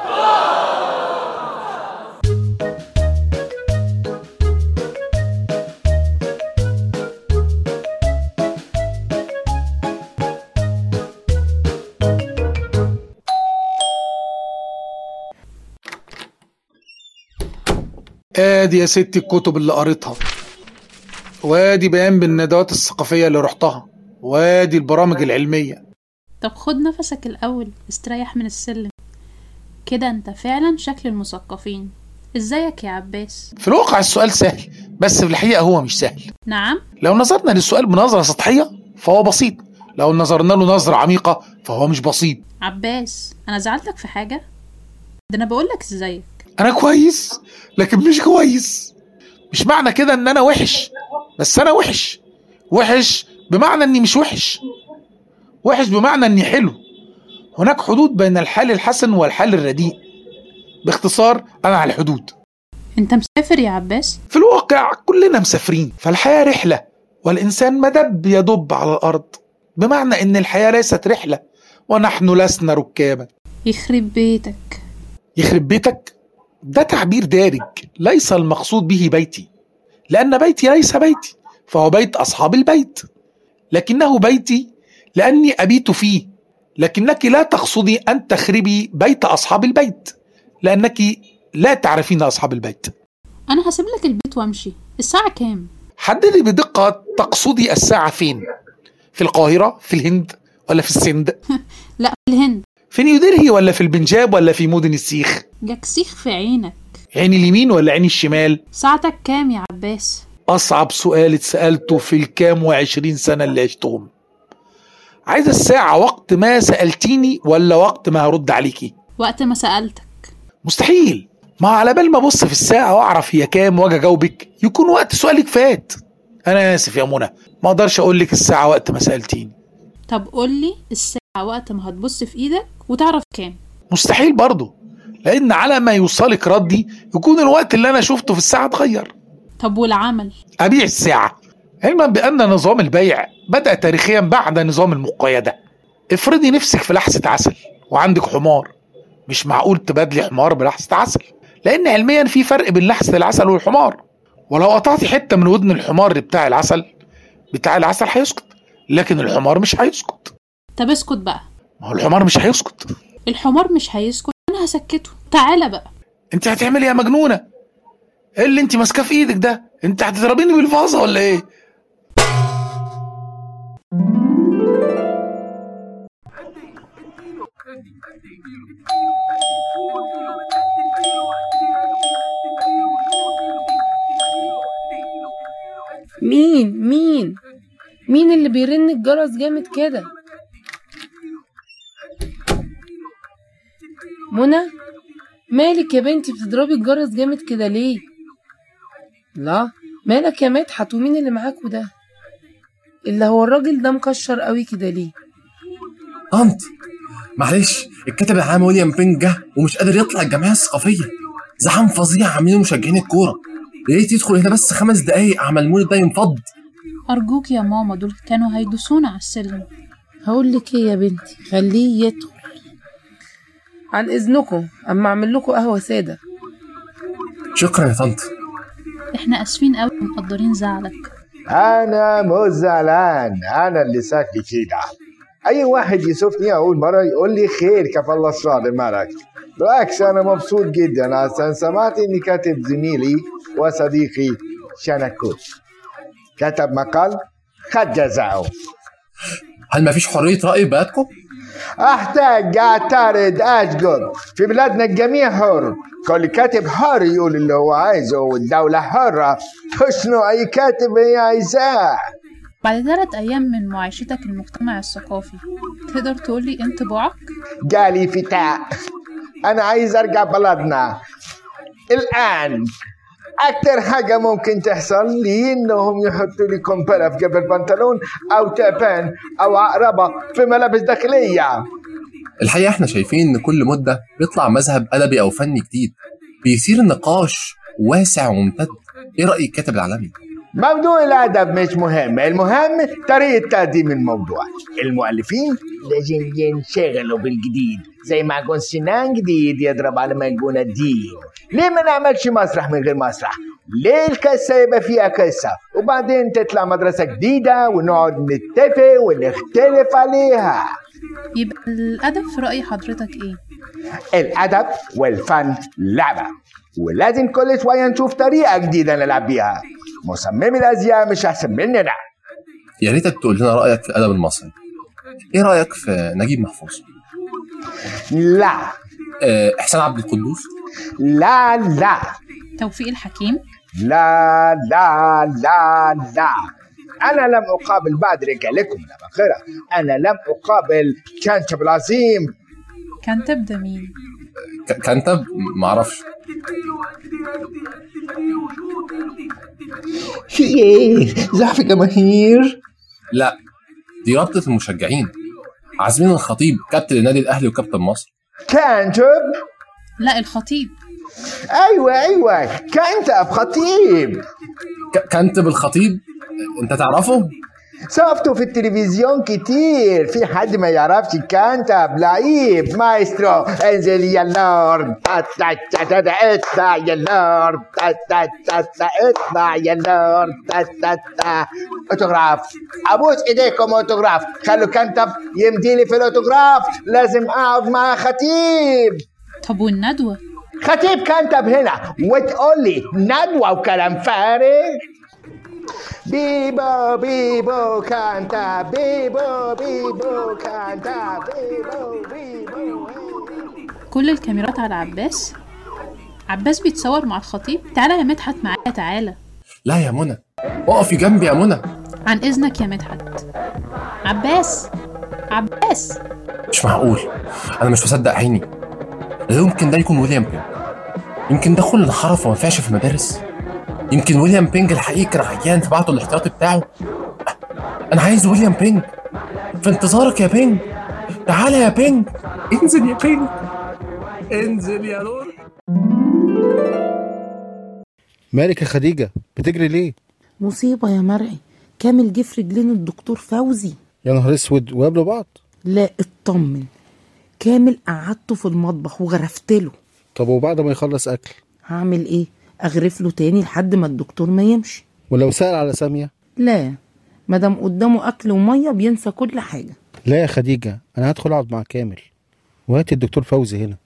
ادي يا ستي الكتب اللي قريتها وادي بيان بالندوات الثقافية اللي رحتها وادي البرامج العلمية طب خد نفسك الأول استريح من السلم كده انت فعلا شكل المثقفين ازيك يا عباس في الواقع السؤال سهل بس في الحقيقة هو مش سهل نعم لو نظرنا للسؤال بنظرة سطحية فهو بسيط لو نظرنا له نظرة عميقة فهو مش بسيط عباس انا زعلتك في حاجة ده انا بقولك ازيك أنا كويس لكن مش كويس مش معنى كده إن أنا وحش بس أنا وحش وحش بمعنى إني مش وحش وحش بمعنى إني حلو هناك حدود بين الحال الحسن والحال الرديء باختصار أنا على الحدود انت مسافر يا عباس في الواقع كلنا مسافرين فالحياة رحلة والإنسان مدب يدب على الأرض بمعنى إن الحياة ليست رحلة ونحن لسنا ركابا يخرب بيتك يخرب بيتك ده تعبير دارج ليس المقصود به بيتي لأن بيتي ليس بيتي فهو بيت أصحاب البيت لكنه بيتي لأني أبيت فيه لكنك لا تقصدي أن تخربي بيت أصحاب البيت لأنك لا تعرفين أصحاب البيت انا هسيب لك البيت وامشي الساعة كام حددي بدقة تقصدي الساعة فين في القاهرة في الهند ولا في السند لا في الهند في نيودلهي ولا في البنجاب ولا في مدن السيخ جاك سيخ في عينك عيني اليمين ولا عيني الشمال ساعتك كام يا عباس أصعب سؤال اتسألته في الكام وعشرين سنة اللي عشتهم عايز الساعة وقت ما سألتيني ولا وقت ما هرد عليكي وقت ما سألتك مستحيل ما على بال ما ابص في الساعة واعرف هي كام واجي اجاوبك يكون وقت سؤالك فات انا اسف يا منى ما اقدرش اقول لك الساعة وقت ما سألتيني طب قولي الساعة وقت ما هتبص في ايدك وتعرف كام مستحيل برضه لان على ما يوصلك ردي يكون الوقت اللي انا شفته في الساعة اتغير طب والعمل ابيع الساعة علما بان نظام البيع بدأ تاريخيا بعد نظام المقايدة افرضي نفسك في لحسة عسل وعندك حمار مش معقول تبادلي حمار بلحسة عسل لان علميا في فرق بين لحسة العسل والحمار ولو قطعتي حتة من ودن الحمار بتاع العسل بتاع العسل هيسكت لكن الحمار مش هيسكت طب اسكت بقى ما هو الحمار مش هيسكت الحمار مش هيسكت انا هسكته تعالى بقى انت هتعملي يا مجنونة ايه اللي انت ماسكاه في ايدك ده انت هتضربيني بالفازة ولا ايه مين مين مين اللي بيرن الجرس جامد كده منى مالك يا بنتي بتضربي الجرس جامد كده ليه لا مالك يا مدحت ومين اللي معاكوا ده اللي هو الراجل ده مكشر قوي كده ليه انت معلش الكاتب العام ويليام بين جه ومش قادر يطلع الجمعيه الثقافيه زحام فظيع عاملين مشجعين الكوره يا ريت يدخل هنا بس خمس دقايق عمل المول ده ينفض ارجوك يا ماما دول كانوا هيدوسونا على السلم هقول لك ايه يا بنتي خليه يدخل عن اذنكم اما اعمل لكم قهوه ساده شكرا يا طنط احنا اسفين قوي ومقدرين زعلك انا مش زعلان انا اللي ساكت كده اي واحد يشوفني اول مره يقول لي خير كيف الله الشاطر معك بالعكس انا مبسوط جدا عشان سمعت اني كاتب زميلي وصديقي شنكوش كتب مقال خد جزاؤه هل مفيش حريه راي في بلدكم احتاج اعترض اسجد في بلادنا الجميع حر كل كاتب حر يقول اللي هو عايزه والدولة حرة تشنو أي كاتب هي عايزاه بعد ثلاث أيام من معايشتك المجتمع الثقافي تقدر تقولي انطباعك؟ جالي فتاة أنا عايز أرجع بلدنا الآن أكتر حاجة ممكن تحصل لي إنهم يحطوا لي قنبلة في جيب البنطلون أو تعبان أو عقربة في ملابس داخلية الحقيقه احنا شايفين ان كل مده بيطلع مذهب ادبي او فني جديد بيثير النقاش واسع وممتد ايه راي الكاتب العالمي موضوع الأدب مش مهم المهم طريقة تقديم الموضوع المؤلفين لازم ينشغلوا بالجديد زي معجون سنان جديد يضرب على معجون الدين ليه ما نعملش مسرح من غير مسرح ليه القصة يبقى فيها قصة وبعدين تطلع مدرسة جديدة ونقعد نتفق ونختلف عليها يبقى الأدب في رأي حضرتك إيه؟ الأدب والفن لعبة ولازم كل شوية نشوف طريقة جديدة نلعب بيها مصمم الأزياء مش أحسن مننا يا ريتك تقول لنا رايك في الادب المصري ايه رايك في نجيب محفوظ لا آه، احسان عبد القدوس لا لا توفيق الحكيم لا لا لا لا أنا لم أقابل بعد رجالكم لا باخرة أنا لم أقابل كانتب العظيم كانتب ده مين ك- كانتب معرفش في إيه؟ زحف جماهير لا دي رابطه المشجعين عازمين الخطيب كابتن النادي الاهلي وكابتن مصر كانتب لا الخطيب أيوة أيوة كانتب خطيب ك- كانتب الخطيب انت تعرفه شفته في التلفزيون كتير في حد ما يعرفش كانتب لعيب مايسترو انزل يا لورد تا- تا- تا- تا- تا- اطلع يا لورد تا- تا- تا- تا- اطلع يا لورد تا- تا- تا. اوتوغراف ابوس ايديكم اوتوغراف خلوا كانتب يمدي لي في الاوتوغراف لازم اقعد مع خطيب طب والندوة خطيب كانتب هنا وتقول لي ندوة وكلام فارغ بيبو بيبو كانتا بيبو بيبو كانتا بيبو بيبو كل الكاميرات على عباس عباس بيتصور مع الخطيب تعالى يا مدحت معايا تعالى لا يا منى اقفي جنبي يا منى عن اذنك يا مدحت عباس عباس مش معقول انا مش مصدق عيني لا يمكن ده يكون ويليام بينج يمكن ده كل الحرف وما ينفعش في المدارس يمكن ويليام بينج الحقيقي كان عيان فبعته الاحتياطي بتاعه انا عايز ويليام بينج في انتظارك يا بينج تعالى يا بينج انزل يا بينج انزل يا نور مالك يا خديجة بتجري ليه مصيبة يا مرعي كامل جه في رجلين الدكتور فوزي يا نهار اسود وقابلوا بعض لا اطمن كامل قعدته في المطبخ وغرفت له طب وبعد ما يخلص اكل هعمل ايه اغرف له تاني لحد ما الدكتور ما يمشي ولو سأل على سامية لا مادام قدامه اكل وميه بينسى كل حاجه لا يا خديجة انا هدخل اقعد مع كامل وهات الدكتور فوزي هنا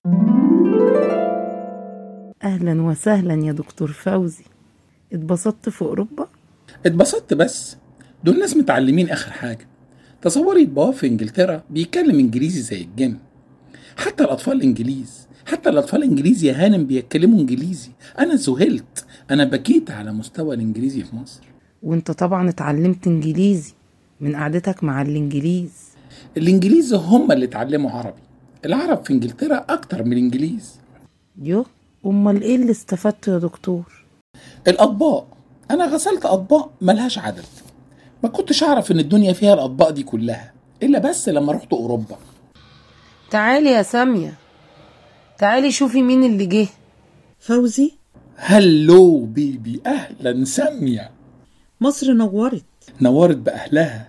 اهلا وسهلا يا دكتور فوزي اتبسطت في اوروبا اتبسطت بس دول ناس متعلمين اخر حاجه تصوري بابا في انجلترا بيتكلم انجليزي زي الجن حتى الاطفال الانجليز حتى الاطفال الانجليز يا هانم بيتكلموا انجليزي انا ذهلت انا بكيت على مستوى الانجليزي في مصر وانت طبعا اتعلمت انجليزي من قعدتك مع الانجليز الانجليز هم اللي اتعلموا عربي العرب في انجلترا اكتر من الانجليز يو امال ايه اللي استفدته يا دكتور الاطباق انا غسلت اطباق ملهاش عدد ما كنتش اعرف ان الدنيا فيها الاطباق دي كلها الا بس لما رحت اوروبا تعالي يا سامية تعالي شوفي مين اللي جه فوزي هلو بيبي اهلا ساميه مصر نورت نورت باهلها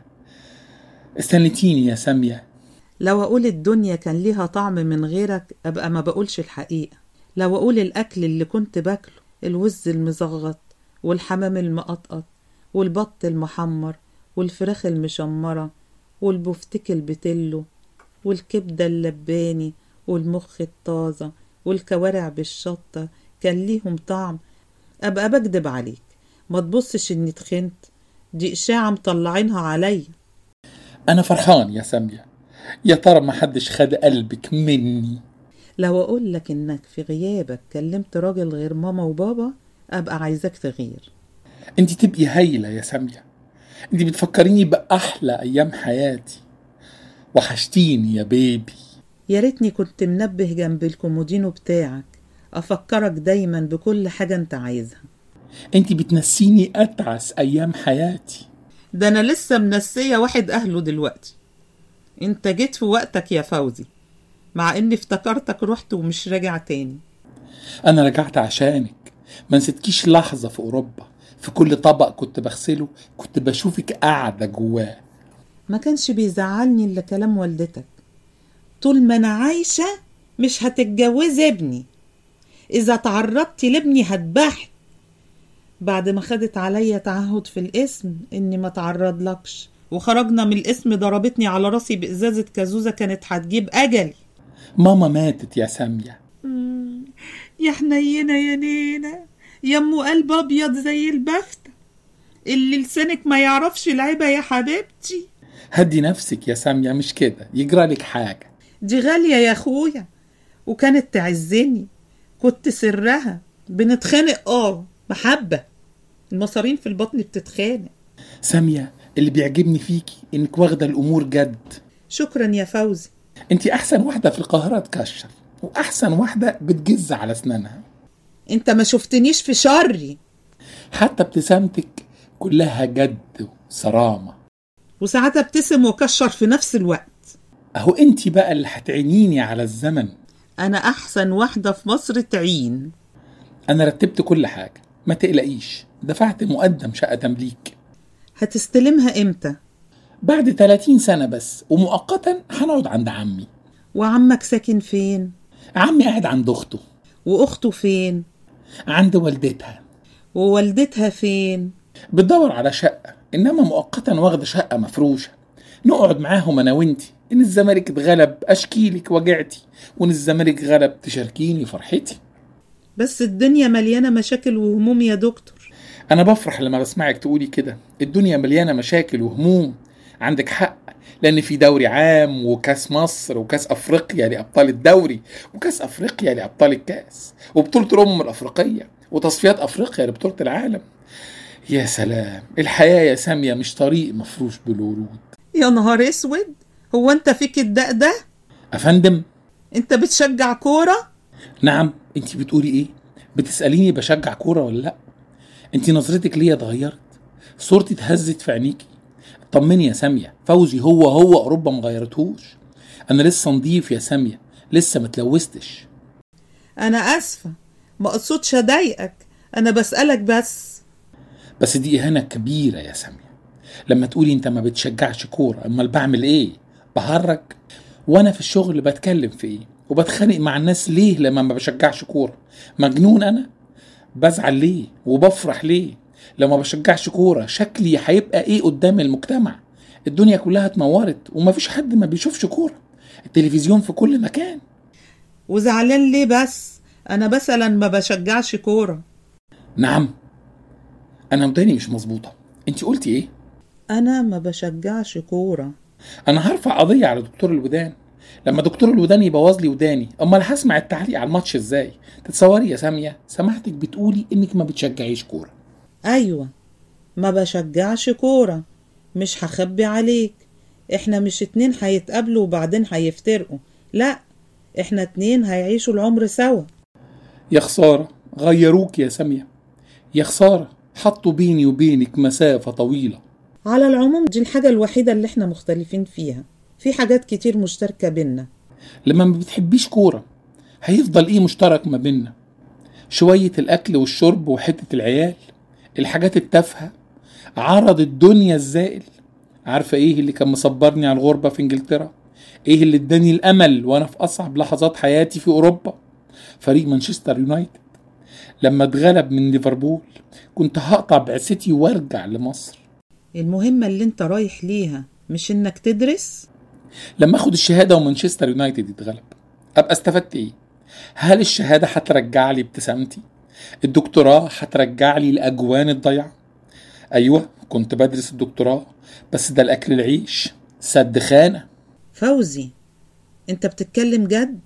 استنيتيني يا ساميه لو أقول الدنيا كان ليها طعم من غيرك أبقى ما بقولش الحقيقة لو أقول الأكل اللي كنت باكله الوز المزغط والحمام المقطقط والبط المحمر والفراخ المشمرة والبفتيك البتلو والكبدة اللباني والمخ الطازة والكوارع بالشطة كان ليهم طعم أبقى بكدب عليك ما تبصش إني تخنت دي إشاعة مطلعينها عليا انا فرحان يا ساميه يا ترى ما حدش خد قلبك مني لو أقول لك إنك في غيابك كلمت راجل غير ماما وبابا أبقى عايزاك تغير انت تبقي هايله يا ساميه انت بتفكريني باحلى ايام حياتي وحشتيني يا بيبي يا ريتني كنت منبه جنب الكومودينو بتاعك أفكرك دايما بكل حاجة أنت عايزها انت بتنسيني اتعس ايام حياتي ده أنا لسه منسية واحد أهله دلوقتي أنت جيت في وقتك يا فوزي مع إني افتكرتك رحت ومش راجع تاني انا رجعت عشانك ما نسيتكيش لحظه في اوروبا في كل طبق كنت بغسله كنت بشوفك قاعده جواه ما كانش بيزعلني إلا كلام والدتك طول ما أنا عايشة مش هتتجوزي ابني إذا تعرضت لابني هتبحت بعد ما خدت عليا تعهد في الاسم إني ما تعرض لكش وخرجنا من الاسم ضربتني على راسي بإزازة كازوزة كانت هتجيب أجلي ماما ماتت يا ساميه يا حنينة يا نينة يا ام قلب ابيض زي البفتة اللي لسانك ما يعرفش العيبة يا حبيبتي هدي نفسك يا ساميه مش كده يجرى لك حاجه دي غالية يا اخويا وكانت تعزني كنت سرها بنتخانق اه محبة المصارين في البطن بتتخانق سامية اللي بيعجبني فيكي انك واخدة الامور جد شكرا يا فوزي انت احسن واحدة في القاهرة تكشر واحسن واحدة بتجز على اسنانها انت ما شفتنيش في شري حتى ابتسامتك كلها جد وصرامة وساعات ابتسم واكشر في نفس الوقت اهو انت بقى اللي هتعينيني على الزمن انا احسن واحدة في مصر تعين انا رتبت كل حاجة ما تقلقيش دفعت مقدم شقة تمليك هتستلمها امتى بعد 30 سنة بس ومؤقتا هنقعد عند عمي وعمك ساكن فين عمي قاعد عند اخته واخته فين عند والدتها ووالدتها فين بتدور على شقة انما مؤقتا واخدة شقة مفروشة نقعد معاهم انا وانتي ان الزمالك اتغلب اشكيلك وجعتي وان الزمالك غلب تشاركيني فرحتي بس الدنيا مليانة مشاكل وهموم يا دكتور انا بفرح لما بسمعك تقولي كده الدنيا مليانة مشاكل وهموم عندك حق لان في دوري عام وكاس مصر وكاس افريقيا لابطال الدوري وكاس افريقيا لابطال الكاس وبطولة الامم الافريقية وتصفيات افريقيا لبطولة العالم يا سلام الحياة يا سامية مش طريق مفروش بالورود يا نهار اسود هو انت فيك الدق ده افندم انت بتشجع كورة نعم انت بتقولي ايه بتسأليني بشجع كورة ولا لا انت نظرتك ليا اتغيرت صورتي اتهزت في عينيكي طمني يا سامية فوزي هو هو اوروبا مغيرتهوش انا لسه نضيف يا سامية لسه متلوثتش انا اسفة ما اقصدش اضايقك انا بسألك بس بس دي اهانة كبيرة يا سامية لما تقولي انت ما بتشجعش كورة امال بعمل ايه بهرج وانا في الشغل بتكلم في ايه وبتخانق مع الناس ليه لما ما بشجعش كورة مجنون انا بزعل ليه وبفرح ليه لما بشجعش كورة شكلي هيبقى ايه قدام المجتمع الدنيا كلها اتنورت ومفيش حد ما بيشوفش كورة التلفزيون في كل مكان وزعلان ليه بس انا مثلا ما بشجعش كورة نعم انا وداني مش مظبوطة انت قلتي ايه انا ما بشجعش كورة انا هرفع قضية على دكتور الودان لما دكتور الودان يبوظ لي وداني امال هسمع التعليق على الماتش ازاي تتصوري يا سامية سمعتك بتقولي انك ما بتشجعيش كورة ايوه ما بشجعش كورة مش هخبي عليك احنا مش اتنين هيتقابلوا وبعدين هيفترقوا لا احنا اتنين هيعيشوا العمر سوا يا خسارة غيروك يا سامية يا خسارة حطوا بيني وبينك مسافة طويلة على العموم دي الحاجة الوحيدة اللي احنا مختلفين فيها في حاجات كتير مشتركة بينا لما ما بتحبيش كورة هيفضل ايه مشترك ما بينا شوية الأكل والشرب وحتة العيال الحاجات التافهة عرض الدنيا الزائل عارفة ايه اللي كان مصبرني على الغربة في انجلترا ايه اللي اداني الامل وانا في اصعب لحظات حياتي في اوروبا فريق مانشستر يونايتد لما اتغلب من ليفربول كنت هقطع بعثتي وارجع لمصر المهمة اللي انت رايح ليها مش انك تدرس لما اخد الشهادة ومانشستر يونايتد يتغلب ابقى استفدت ايه هل الشهادة هترجع لي ابتسامتي الدكتوراه هترجع لي الاجوان الضيعة ايوه كنت بدرس الدكتوراه بس ده الاكل العيش سد خانة فوزي انت بتتكلم جد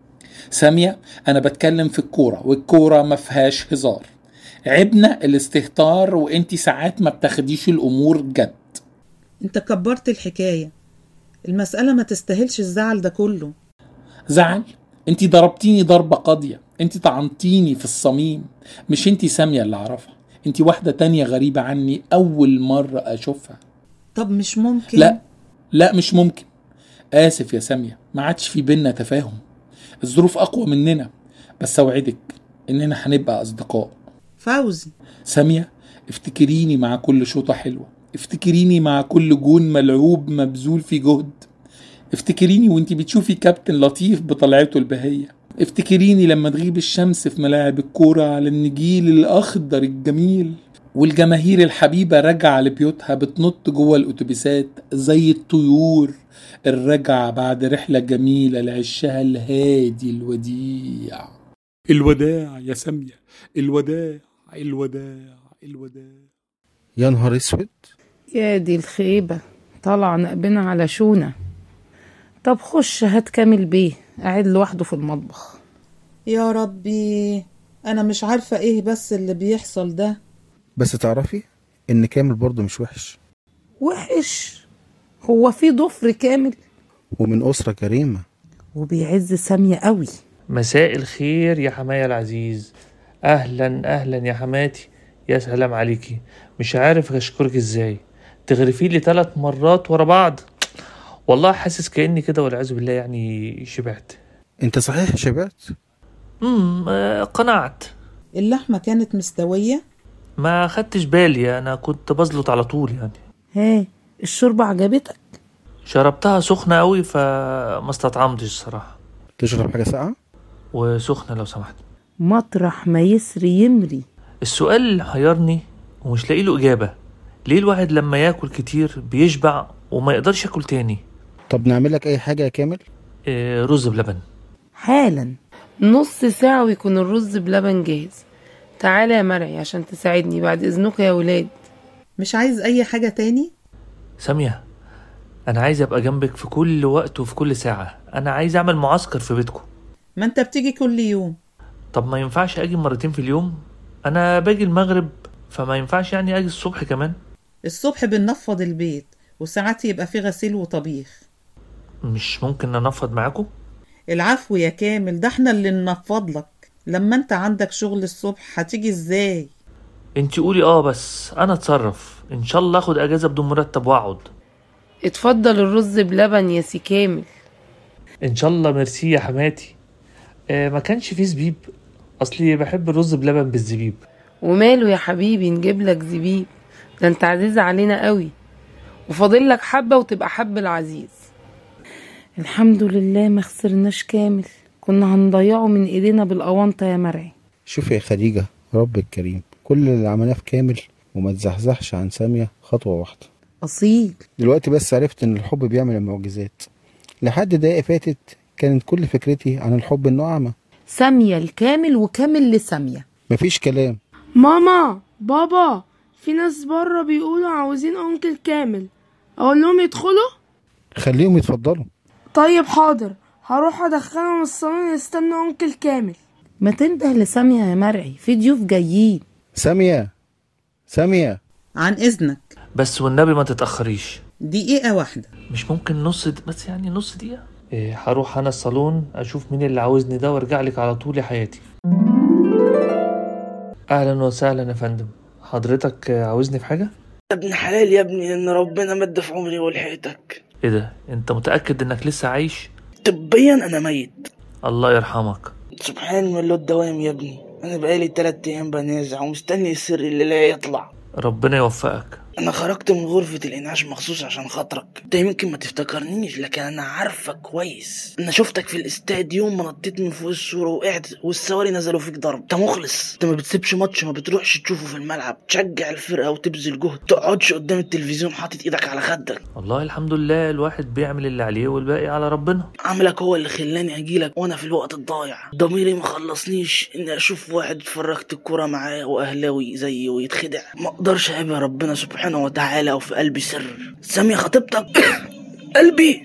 سامية انا بتكلم في الكورة والكورة ما فيهاش هزار عبنا الاستهتار وانتي ساعات ما بتاخديش الامور جد انت كبرت الحكاية المسألة ما تستاهلش الزعل ده كله زعل انتي ضربتيني ضربة قاضية انتي طعنتيني في الصميم مش انتي سامية اللي اعرفها انتي واحدة تانية غريبة عني اول مرة اشوفها طب مش ممكن لا لا مش ممكن اسف يا سامية ما عادش في بينا تفاهم الظروف اقوى مننا بس اوعدك اننا هنبقى اصدقاء فوزي سامية افتكريني مع كل شوطة حلوة افتكريني مع كل جون ملعوب مبذول في جهد افتكريني وانتي بتشوفي كابتن لطيف بطلعته البهية افتكريني لما تغيب الشمس في ملاعب الكورة على النجيل الأخضر الجميل والجماهير الحبيبة راجعة لبيوتها بتنط جوه الأتوبيسات زي الطيور الراجعة بعد رحلة جميلة لعشها الهادي الوديع الوداع يا سامية الوداع الوداع الوداع يا نهار اسود يا دي الخيبة طالعة نقبنا على شونة طب خش هات كامل بيه قاعد لوحده في المطبخ يا ربي انا مش عارفة ايه بس اللي بيحصل ده بس تعرفي ان كامل برضه مش وحش وحش هو في ضفر كامل ومن أسرة كريمة وبيعز سامية قوي مساء الخير يا حماية العزيز اهلا اهلا يا حماتي يا سلام عليكي مش عارف اشكرك ازاي تغرفي لي ثلاث مرات ورا بعض والله حاسس كاني كده والعياذ بالله يعني شبعت انت صحيح شبعت امم آه، قنعت اللحمة كانت مستوية ما خدتش بالي انا كنت بزلط على طول يعني ها الشوربة عجبتك شربتها سخنة قوي فما استطعمتش الصراحة تشرب حاجة ساقعة وسخنة لو سمحت مطرح ما يسري يمري السؤال اللي محيرني ومش لاقي له إجابة ليه الواحد لما ياكل كتير بيشبع وما يقدرش ياكل تاني طب نعمل لك اي حاجة يا كامل آه، رز بلبن حالا نص ساعة ويكون الرز بلبن جاهز تعالى يا مرعي عشان تساعدني بعد إذنك يا ولاد مش عايز اي حاجة تاني سامية أنا عايز أبقى جنبك في كل وقت وفي كل ساعة أنا عايز أعمل معسكر في بيتكم ما انت بتيجي كل يوم طب ما ينفعش أجي مرتين في اليوم أنا باجي المغرب فما ينفعش يعني أجي الصبح كمان الصبح بننفض البيت وساعات يبقى في غسيل وطبيخ مش ممكن أنفض معاكم العفو يا كامل ده احنا اللي ننفض لك لما انت عندك شغل الصبح هتيجي ازاي انتي قولي اه بس انا اتصرف ان شاء الله اخد اجازه بدون مرتب واقعد اتفضل الرز بلبن يا سي كامل ان شاء الله ميرسي يا حماتي آه ما كانش فيه زبيب اصلي بحب الرز بلبن بالزبيب وماله يا حبيبي نجيب لك زبيب ده انت عزيز علينا قوي وفاضل لك حبة وتبقى حب العزيز الحمد لله ما خسرناش كامل كنا هنضيعه من ايدينا بالأونطة يا مرعي شوف يا خديجة ربك كريم كل اللي عملناه في كامل وما تزحزحش عن سامية خطوة واحدة أصيل دلوقتي بس عرفت ان الحب بيعمل المعجزات لحد دقايق فاتت كانت كل فكرتي عن الحب انه اعمى سامية الكامل وكامل لسامية مفيش كلام ماما بابا في ناس بره بيقولوا عاوزين انكل كامل اقول لهم يدخلوا خليهم يتفضلوا طيب حاضر هروح ادخلهم الصالون يستنوا انكل كامل ما تنده لسامية يا مرعي في ضيوف جايين سامية سامية عن اذنك بس والنبي ما تتاخريش دقيقة واحدة مش ممكن نص د... بس يعني نص دقيقه إيه هروح انا الصالون اشوف مين اللي عاوزني ده وارجع لك على طول يا حياتي اهلا وسهلا يا فندم حضرتك آه، عاوزني في حاجه يا ابن حلال يا ابني ان ربنا مد في عمري ولحقتك ايه ده انت متاكد انك لسه عايش طبيا انا ميت الله يرحمك سبحان من له الدوام يا ابني انا بقالي تلات ايام بنازع ومستني السر اللي لا يطلع ربنا يوفقك انا خرجت من غرفة الانعاش مخصوص عشان خاطرك انت يمكن ما تفتكرنيش لكن انا عارفك كويس انا شفتك في الاستاد يوم ما نطيت من فوق السور وقعت والسواري نزلوا فيك ضرب انت مخلص انت ما بتسيبش ماتش ما بتروحش تشوفه في الملعب تشجع الفرقة وتبذل جهد تقعدش قدام التلفزيون حاطط ايدك على خدك والله الحمد لله الواحد بيعمل اللي عليه والباقي على ربنا عملك هو اللي خلاني اجيلك وانا في الوقت الضايع ضميري ما خلصنيش اني اشوف واحد اتفرجت الكوره معاه واهلاوي زيي ويتخدع ما اقدرش اعيب يا ربنا سبحانه وتعالى وفي قلبي سر سامية خطيبتك قلبي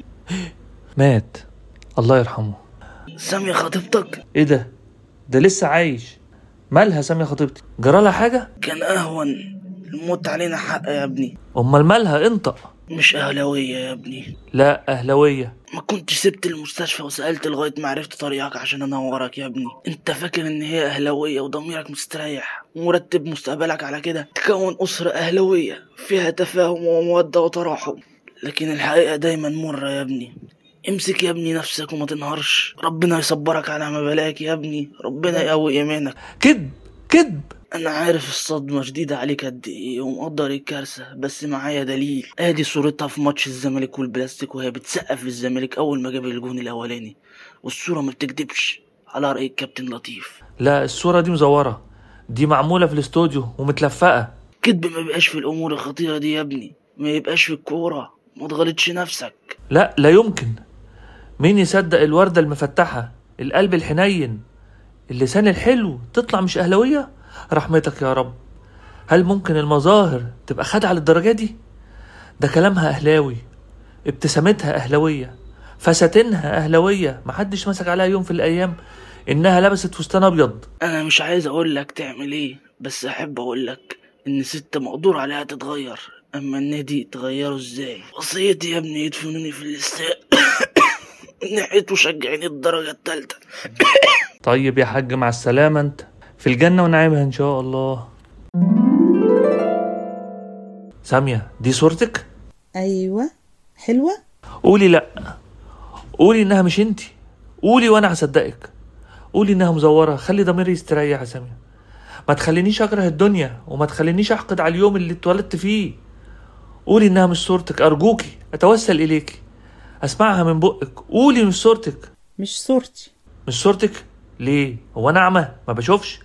مات الله يرحمه سامية خطيبتك ايه ده ده لسه عايش مالها سامية خطيبتي جرالها حاجة كان اهون الموت علينا حق يا ابني امال مالها انطق مش اهلاوية يا ابني لا اهلاوية ما كنتش سبت المستشفى وسألت لغاية ما عرفت طريقك عشان انورك يا ابني انت فاكر ان هي اهلاوية وضميرك مستريح ومرتب مستقبلك على كده تكون اسرة اهلاوية فيها تفاهم ومودة وتراحم لكن الحقيقة دايما مرة يا ابني امسك يا ابني نفسك وما تنهارش ربنا يصبرك على ما بلاك يا ابني ربنا يقوي ايمانك كذب كذب انا عارف الصدمة شديدة عليك قد ايه ومقدر الكارثة بس معايا دليل ادي صورتها في ماتش الزمالك والبلاستيك وهي بتسقف للزمالك اول ما جاب الجون الاولاني والصورة ما بتكدبش على رأي الكابتن لطيف لا الصورة دي مزورة دي معمولة في الاستوديو ومتلفقة كدب ما بيبقاش في الامور الخطيرة دي يا ابني ما يبقاش في الكورة ما تغلطش نفسك لا لا يمكن مين يصدق الوردة المفتحة القلب الحنين اللسان الحلو تطلع مش أهلوية رحمتك يا رب هل ممكن المظاهر تبقى خادعة للدرجة دي ده كلامها أهلاوي ابتسامتها أهلوية فساتينها اهلاويه محدش مسك عليها يوم في الايام انها لبست فستان ابيض انا مش عايز اقول لك تعمل ايه بس احب اقول لك ان ست مقدور عليها تتغير اما النادي تغيره ازاي وصيتي يا ابني يدفنوني في الاستاء من ناحيه مشجعين الدرجه الثالثه طيب يا حاج مع السلامه انت في الجنه ونعيمها ان شاء الله ساميه دي صورتك ايوه حلوه قولي لا قولي انها مش انتي قولي وانا هصدقك قولي انها مزوره خلي ضميري يستريح يا ساميه ما تخلينيش اكره الدنيا وما تخلينيش احقد على اليوم اللي اتولدت فيه قولي انها مش صورتك ارجوكي اتوسل اليكي اسمعها من بقك قولي مش صورتك مش صورتي مش صورتك ليه هو انا اعمى ما بشوفش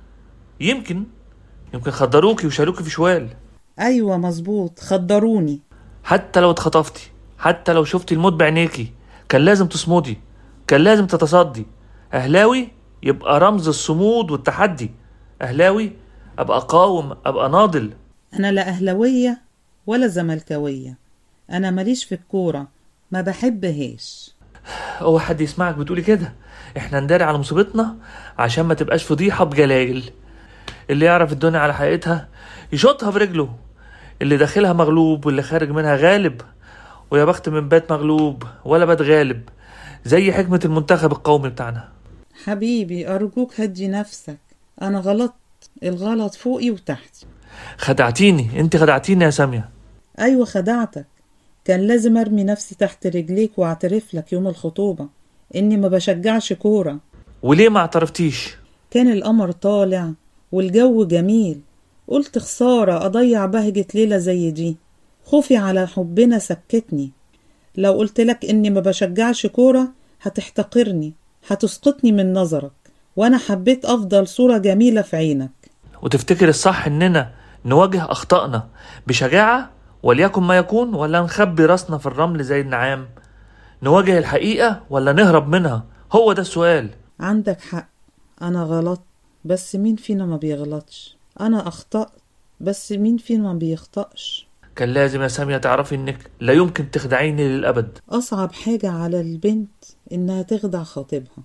يمكن يمكن خدروكي وشالوكي في شوال ايوه مظبوط خدروني حتى لو اتخطفتي حتى لو شفتي الموت بعينيكي كان لازم تصمدي كان لازم تتصدي اهلاوي يبقى رمز الصمود والتحدي اهلاوي ابقى قاوم ابقى ناضل انا لا اهلاويه ولا زملكاويه انا ماليش في الكوره ما بحبهاش هو حد يسمعك بتقولي كده احنا نداري على مصيبتنا عشان ما تبقاش فضيحه بجلاجل اللي يعرف الدنيا على حقيقتها يشوطها في رجله اللي داخلها مغلوب واللي خارج منها غالب ويا بخت من بات مغلوب ولا بات غالب زي حكمة المنتخب القومي بتاعنا حبيبي ارجوك هدي نفسك انا غلطت الغلط فوقي وتحتي خدعتيني انت خدعتيني يا سامية ايوه خدعتك كان لازم ارمي نفسي تحت رجليك واعترف لك يوم الخطوبه اني ما بشجعش كوره وليه ما اعترفتيش كان القمر طالع والجو جميل قلت خسارة أضيع بهجة ليلة زي دي خوفي على حبنا سكتني لو قلت لك إني ما بشجعش كورة هتحتقرني هتسقطني من نظرك وأنا حبيت أفضل صورة جميلة في عينك وتفتكر الصح اننا نواجه اخطائنا بشجاعة وليكن ما يكون ولا نخبي راسنا في الرمل زي النعام نواجه الحقيقة ولا نهرب منها هو ده السؤال عندك حق أنا غلطت بس مين فينا ما بيغلطش أنا أخطأت بس مين فينا ما بيخطأش كان لازم يا سامية تعرفي انك لا يمكن تخدعيني للأبد أصعب حاجة على البنت إنها تخدع خطيبها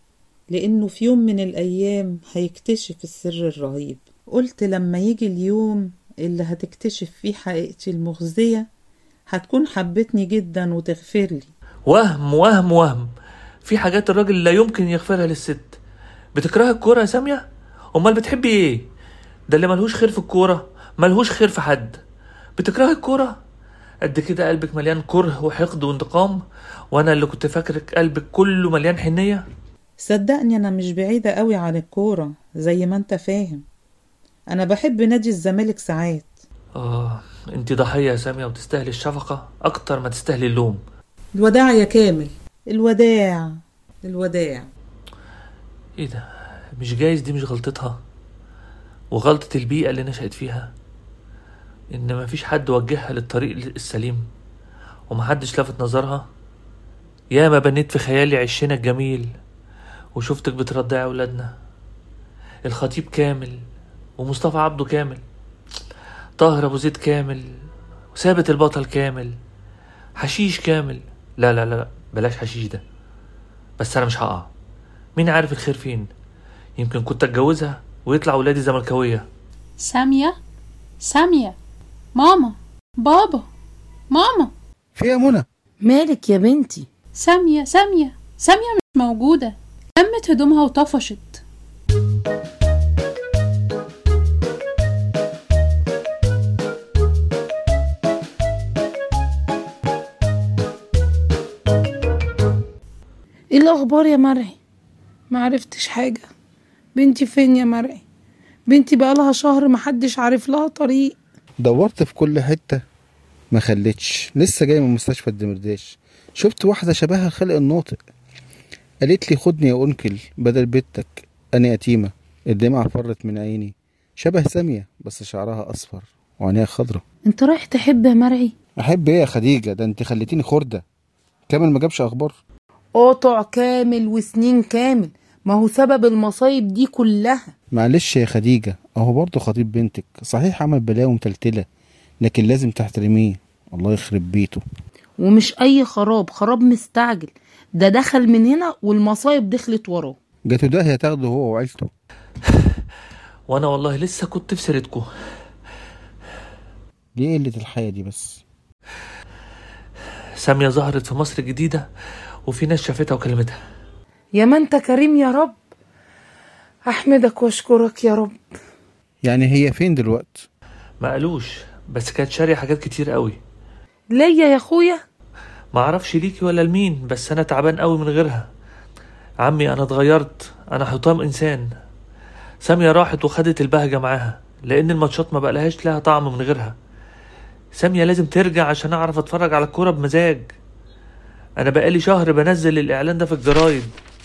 لأنه في يوم من الأيام هيكتشف السر الرهيب قلت لما يجي اليوم اللي هتكتشف فيه حقيقتي المخزية هتكون حبتني جدا وتغفر لي وهم وهم وهم في حاجات الراجل لا يمكن يغفرها للست بتكره الكورة يا سامية امال بتحبي ايه ده اللي ملهوش خير في الكورة ملهوش خير في حد بتكره الكورة قد كده قلبك مليان كره وحقد وانتقام وانا اللي كنت فاكرك قلبك كله مليان حنية صدقني أنا مش بعيدة قوي عن الكورة زي ما أنت فاهم أنا بحب نادي الزمالك ساعات اه انت ضحية يا سامية وتستاهلي الشفقة اكتر ما تستاهلي اللوم الوداع يا كامل الوداع الوداع ايه ده مش جايز دي مش غلطتها وغلطة البيئة اللي نشأت فيها ان مفيش حد وجهها للطريق السليم ومحدش لفت نظرها ياما بنيت في خيالي عشنا الجميل وشفتك بترضعي اولادنا الخطيب كامل ومصطفى عبده كامل طاهر ابو زيد كامل وثابت البطل كامل حشيش كامل لا لا لا لا بلاش حشيش ده بس انا مش هقع مين عارف الخير فين يمكن كنت اتجوزها ويطلع ولادي زملكاويه سامية سامية ماما بابا ماما في يا منى مالك يا بنتي سامية سامية سامية مش موجودة لمت هدومها وطفشت ايه الاخبار يا مرعي معرفتش حاجة بنتي فين يا مرعي بنتي بقالها شهر محدش عارف لها طريق دورت في كل حتة ما خلتش لسه جاي من مستشفى الدمرداش شفت واحدة شبهها الخلق الناطق قالت لي خدني يا أنكل بدل بنتك أنا يتيمة الدمعة فرت من عيني شبه سامية بس شعرها أصفر وعينيها خضرة انت رايح تحب يا مرعي أحب إيه يا خديجة ده أنت خليتيني خردة كامل ما جابش أخبار قطع كامل وسنين كامل ما هو سبب المصايب دي كلها معلش يا خديجة أهو برضه خطيب بنتك صحيح عمل بلاوي متلتلة لكن لازم تحترميه الله يخرب بيته ومش اي خراب خراب مستعجل ده دخل من هنا والمصايب دخلت وراه جاتوا ده هتاخده هو وعيلته وانا والله لسه كنت في سيرتكم ليه قلة الحياة دي بس سامية ظهرت في مصر الجديدة وفي ناس شافتها وكلمتها يا ما انت كريم يا رب احمدك واشكرك يا رب يعني هي فين دلوقتي ما قالوش بس كانت شارية حاجات كتير قوي ليا يا اخويا ما اعرفش ليكي ولا لمين بس انا تعبان قوي من غيرها عمي انا اتغيرت انا حطام انسان سامية راحت وخدت البهجة معاها لان الماتشات ما بقلهاش لها طعم من غيرها سامية لازم ترجع عشان اعرف اتفرج على الكورة بمزاج انا بقالي شهر بنزل الاعلان ده في الجرايد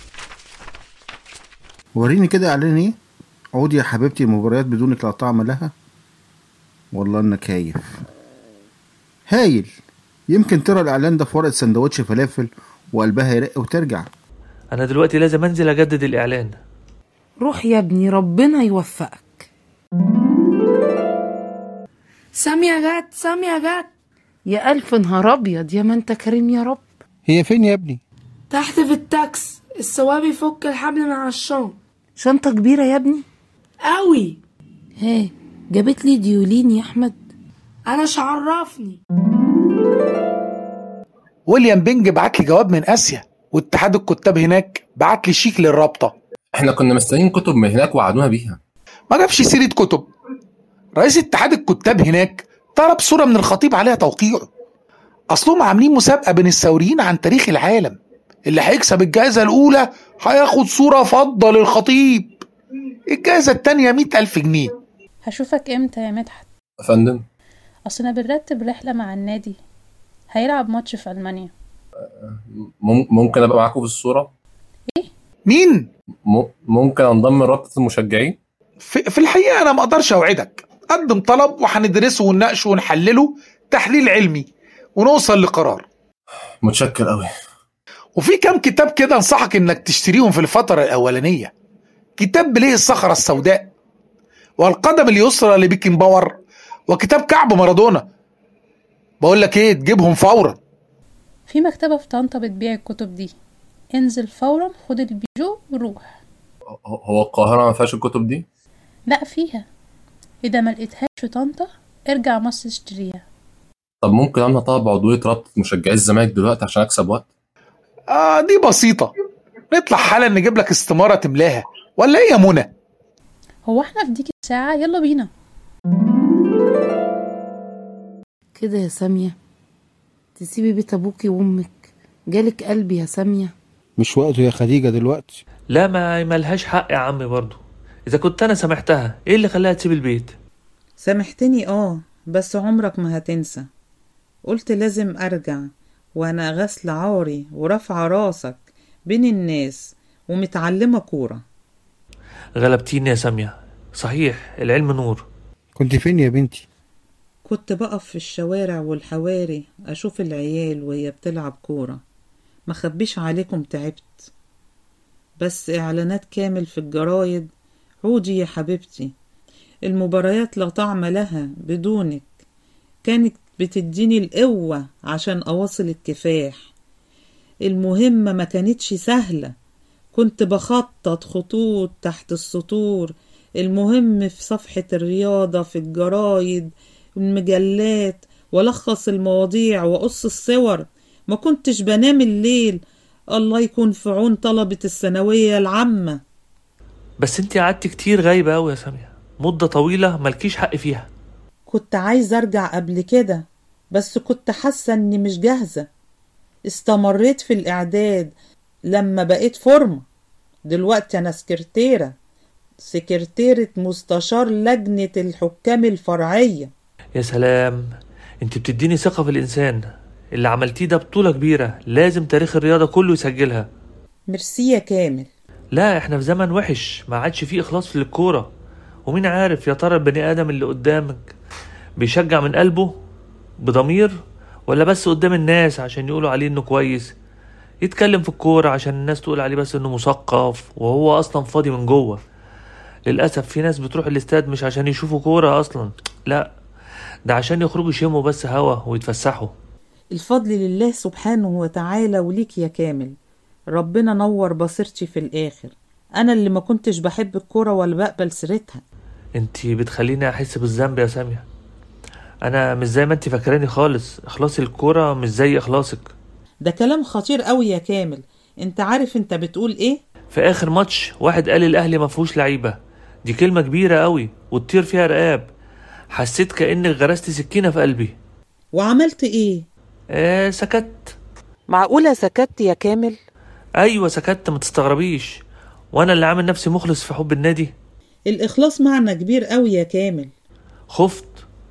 وريني كده اعلان ايه عودي يا حبيبتي المباريات بدونك لا طعم لها والله انك هايف هايل يمكن ترى الاعلان ده في ورقة سندوتش فلافل وقلبها يرق وترجع انا دلوقتي لازم انزل اجدد الاعلان روح يا ابني ربنا يوفقك سامية جت سامية جت يا الف نهار ابيض يا ما انت كريم يا رب هي فين يا ابني تحت في التاكس السواق بيفك الحبل من على الشنط شنطة كبيرة يا ابني قوي ها جابت لي ديولين يا احمد انا مش عرفني ويليام بينج بعت لي جواب من اسيا واتحاد الكتاب هناك بعت لي شيك للرابطه احنا كنا مستنيين كتب من هناك وعدونا بيها ما جابش سيره كتب رئيس اتحاد الكتاب هناك طلب صوره من الخطيب عليها توقيعه اصلهم عاملين مسابقه بين الثوريين عن تاريخ العالم اللي هيكسب الجائزه الاولى هياخد صوره فضه للخطيب الجائزه التانية مئة ألف جنيه هشوفك امتى يا مدحت يا فندم اصلنا بنرتب رحلة مع النادي هيلعب ماتش في ألمانيا مم- ممكن ابقى معاكم في الصوره مين م- ممكن انضم لرابطه المشجعين في, في الحقيقه انا ما اقدرش اوعدك قدم طلب وهندرسه ونناقشه ونحلله تحليل علمي ونوصل لقرار متشكر قوي وفي كام كتاب كده انصحك انك تشتريهم في الفترة الأولانية كتاب بليه الصخرة السوداء والقدم اليسرى لبيكن باور وكتاب كعب مارادونا بقول لك ايه تجيبهم فورا في مكتبة في طنطا بتبيع الكتب دي انزل فورا خد البيجو وروح هو- هو القاهره ما فيهاش الكتب دي لا فيها اذا ما لقيتهاش في طنطا ارجع مصر اشتريها طب ممكن انا طلب عضويه رابطه مشجعي الزمالك دلوقتي عشان اكسب وقت اه دي بسيطة نطلع حالا نجيب لك استمارة تملاها ولا ايه يا منى هو احنا في ديك الساعة يلا بينا كده يا سامية تسيبي بيت ابوكي وامك جالك قلبي يا سامية مش وقته يا خديجة دلوقتي لا ما ملهاش حق يا عمي برضو اذا كنت انا سامحتها ايه اللي خلاها تسيب البيت سامحتني اه بس عمرك ما هتنسى قلت لازم ارجع وانا غسل عاري ورافعه راسك بين الناس ومتعلمه كوره غلبتيني يا سامية صحيح العلم نور كنت فين يا بنتي كنت بقف في الشوارع والحواري اشوف العيال وهي بتلعب كوره ما خبيش عليكم تعبت بس اعلانات كامل في الجرايد عودي يا حبيبتي المباريات لا طعم لها بدونك كانت بتديني القوة عشان أواصل الكفاح المهمة ما كانتش سهلة كنت بخطط خطوط تحت السطور المهم في صفحة الرياضة في الجرايد المجلات ولخص المواضيع وقص الصور ما كنتش بنام الليل الله يكون في عون طلبة الثانوية العامة بس انت قعدت كتير غايبة أوي يا سامية مدة طويلة ملكيش حق فيها كنت عايز ارجع قبل كده بس كنت حاسة اني مش جاهزة استمريت في الاعداد لما بقيت فورمة دلوقتي انا سكرتيرة سكرتيرة مستشار لجنة الحكام الفرعية يا سلام انت بتديني ثقة في الإنسان اللي عملتيه ده بطولة كبيرة لازم تاريخ الرياضة كله يسجلها ميرسي يا كامل لا احنا في زمن وحش ما عادش فيه إخلاص في الكورة ومين عارف يا ترى البني آدم اللي قدامك بيشجع من قلبه بضمير ولا بس قدام الناس عشان يقولوا عليه انه كويس يتكلم في الكورة عشان الناس تقول عليه بس انه مثقف وهو اصلا فاضي من جوه للأسف في ناس بتروح الاستاد مش عشان يشوفوا كورة اصلا لا ده عشان يخرجوا يشموا بس هوا ويتفسحوا الفضل لله سبحانه وتعالى وليك يا كامل ربنا نور بصيرتي في الآخر أنا اللي ما كنتش بحب الكورة ولا بقبل سيرتها انت بتخليني احس بالذنب يا سامية انا مش زي ما انت فاكراني خالص اخلاصي الكورة مش زي اخلاصك ده كلام خطير قوي يا كامل انت عارف انت بتقول ايه في اخر ماتش واحد قال الاهلي ما فيهوش لعيبة دي كلمة كبيرة قوي وتطير فيها رقاب حسيت كأنك غرست سكينة في قلبي وعملت ايه آه سكت معقولة سكت يا كامل ايوه سكت ما تستغربيش وانا اللي عامل نفسي مخلص في حب النادي الإخلاص معنى كبير قوي يا كامل خفت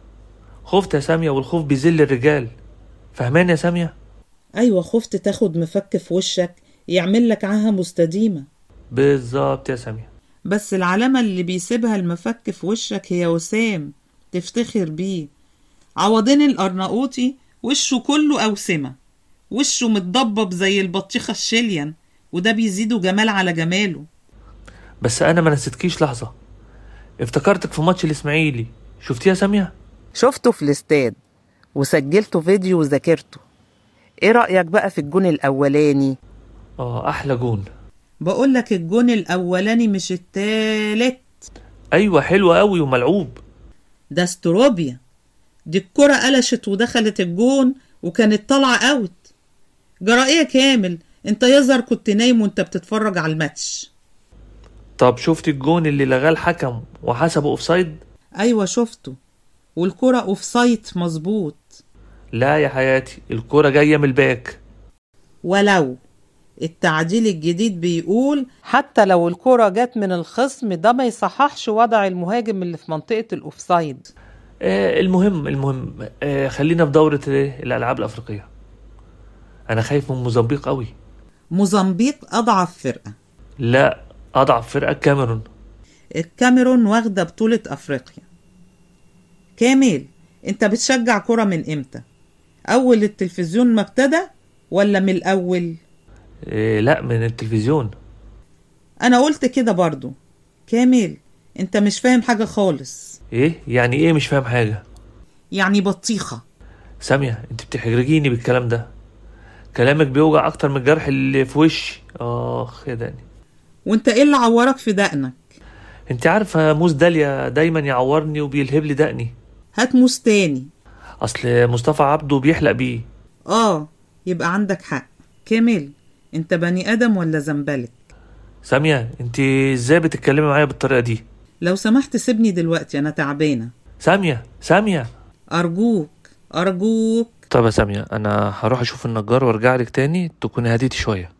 خفت يا سامية والخوف بيذل الرجال فهمان يا سامية أيوة خفت تاخد مفك في وشك يعمل لك عاهة مستديمة بالظبط يا سامية بس العلامة اللي بيسيبها المفك في وشك هي وسام تفتخر بيه عوضين الأرناؤوطي وشه كله أوسمة وشه متضبب زي البطيخة الشليان وده بيزيده جمال على جماله بس انا ما نسيتكيش لحظة افتكرتك في ماتش الاسماعيلي شفتيه يا سامية شفته في الاستاد وسجلته فيديو وذاكرته ايه رأيك بقى في الجون الأولاني اه احلى جون بقول لك الجون الأولاني مش التالت ايوه حلو قوي وملعوب ده استروبيا دي الكرة قلشت ودخلت الجون وكانت طالعة اوت جرائية كامل انت يظهر كنت نايم وانت بتتفرج على الماتش طب شفت الجون اللي لغاه الحكم وحسبه اوفسايد ايوه شفته والكرة اوف سايت مظبوط لا يا حياتي الكرة جاية من الباك ولو التعديل الجديد بيقول حتى لو الكرة جت من الخصم ده ما يصححش وضع المهاجم اللي في منطقة الأوفسايد آه المهم المهم آه خلينا في دورة إيه؟ الألعاب الأفريقية أنا خايف من موزمبيق قوي موزمبيق أضعف فرقة لا أضعف فرقة الكاميرون الكاميرون واخدة بطولة أفريقيا كامل انت بتشجع كرة من امتى أول التلفزيون ما ابتدى ولا من الأول آه لا من التلفزيون أنا قلت كده برضو كامل انت مش فاهم حاجة خالص إيه يعني إيه مش فاهم حاجة يعني بطيخة سامية أنت بتحرجيني بالكلام ده كلامك بيوجع أكتر من الجرح اللي في وشي آخ يا داني وانت ايه اللي عورك في دقنك أنت عارفة موز داليا دايما يعورني وبيلهب لي دقني هات موس تاني أصل مصطفى عبده بيحلق بيه اه يبقى عندك حق كامل انت بني ادم ولا زنبلك سامية أنت إزاي بتتكلمي معايا بالطريقة دي لو سمحت سيبني دلوقتي انا تعبانه سامية سامية ارجوك ارجوك طب يا سامية أنا هروح أشوف النجار وأرجع لك تاني تكوني هديتي شوية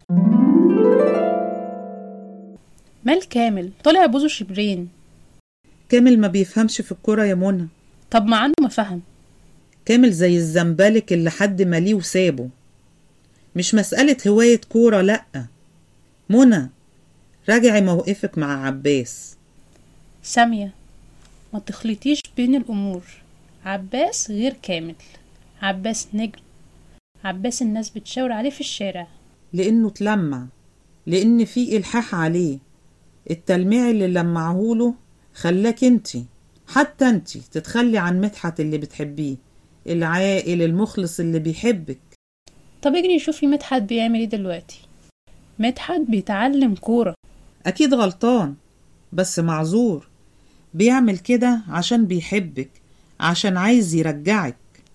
مال كامل طلع بوزه شبرين كامل ما بيفهمش في الكرة يا منى طب ما عنده ما فهم كامل زي الزنبلك اللي حد ماليه وسابه مش مسألة هواية كورة لأ منى راجعي موقفك مع عباس سامية ما تخلطيش بين الأمور عباس غير كامل عباس نجم عباس الناس بتشاور عليه في الشارع لأنه اتلمع لأن في إلحاح عليه التلميع اللي لمعهوله خلاك انتي حتى انتي تتخلي عن مدحت اللي بتحبيه العاقل المخلص اللي بيحبك طب اجري شوفي مدحت بيعمل ايه دلوقتي مدحت بيتعلم كورة أكيد غلطان بس معذور بيعمل كده عشان بيحبك عشان عايز يرجعك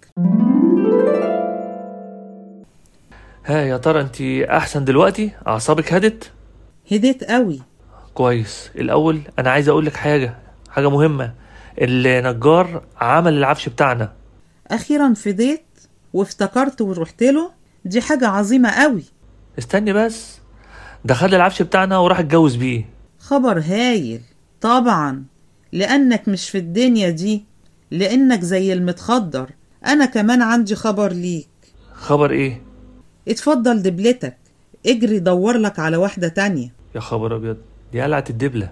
ها يا ترى أنت أحسن دلوقتي أعصابك هدت هديت قوي كويس الأول أنا عايز أقول لك حاجة حاجة مهمة النجار عمل العفش بتاعنا أخيرا فديت وافتكرت ورحت له دي حاجة عظيمة قوي استني بس ده خد العفش بتاعنا وراح اتجوز بيه خبر هايل طبعا لأنك مش في الدنيا دي لأنك زي المتخدر أنا كمان عندي خبر ليك خبر ايه اتفضل دبلتك اجري دور لك على واحدة تانية يا خبر ابيض دي قلعة الدبلة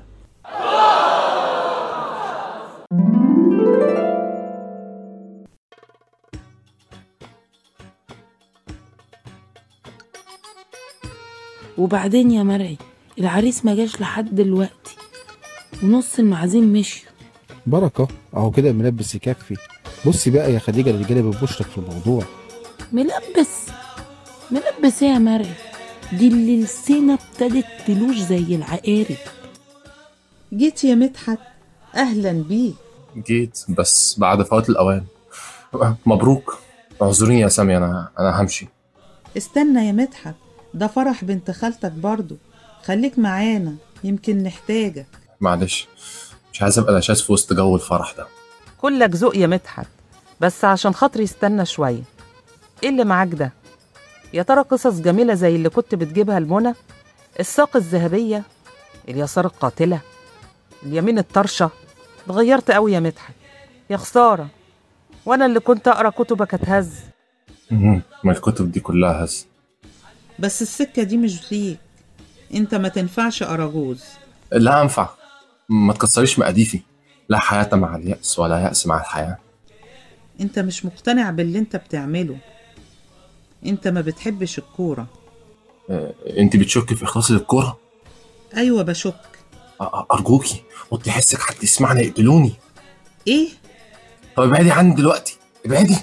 وبعدين يا مرعي العريس ما جاش لحد دلوقتي ونص المعازيم مشيوا بركة اهو كده الملبس يكفي بصي بقى يا خديجة الرجالة بتبشرك في الموضوع ملبس ملبس ايه يا مرعي دي اللي لسنا ابتدت تلوش زي العقارب جيت يا مدحت أهلا بيك جيت بس بعد فوات الاوان مبروك اعذريني يا سامي انا انا همشي استنى يا مدحت ده فرح بنت خالتك برضو خليك معانا يمكن نحتاجك معلش مش عايز ابقى نشاز في وسط جو الفرح ده كلك ذوق يا مدحت بس عشان خاطري استنى شوية ايه اللي معاك ده يا ترى قصص جميلة زي اللي كنت بتجيبها لمنى الساق الذهبية اليسار القاتلة اليمين الطرشة اتغيرت قوي يا مدحت يا خسارة وانا اللي كنت اقرا كتبك اتهز مهم. ما الكتب دي كلها هز بس السكة دي مش ليك انت ما تنفعش أراجوز لا انفع ما تكسريش مقاديفي لا حياة مع اليأس ولا يأس مع الحياة انت مش مقتنع باللي انت بتعمله انت ما بتحبش الكورة آه، انت بتشك في اخلاصي للكورة ايوه بشك أ- أ- ارجوكي وطي حسك حد يسمعني يقتلوني ايه طب ابعدي عني دلوقتي ابعدي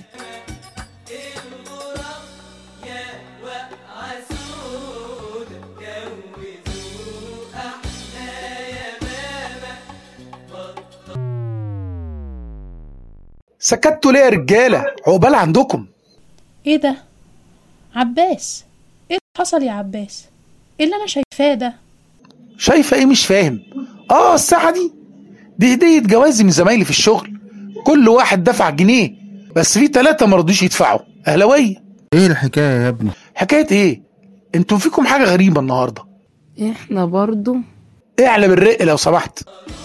سكتوا ليه يا رجاله عقبال عندكم ايه ده عباس ايه اللي حصل يا عباس ايه اللي انا شايفاه ده شايفه ايه مش فاهم اه الساعه دي دي هديه جوازي من زمايلي في الشغل كل واحد دفع جنيه بس في ثلاثه ما رضوش يدفعوا اهلاويه ايه الحكايه يا ابني حكايه ايه انتوا فيكم حاجه غريبه النهارده احنا برضو اعلى بالرق لو سمحت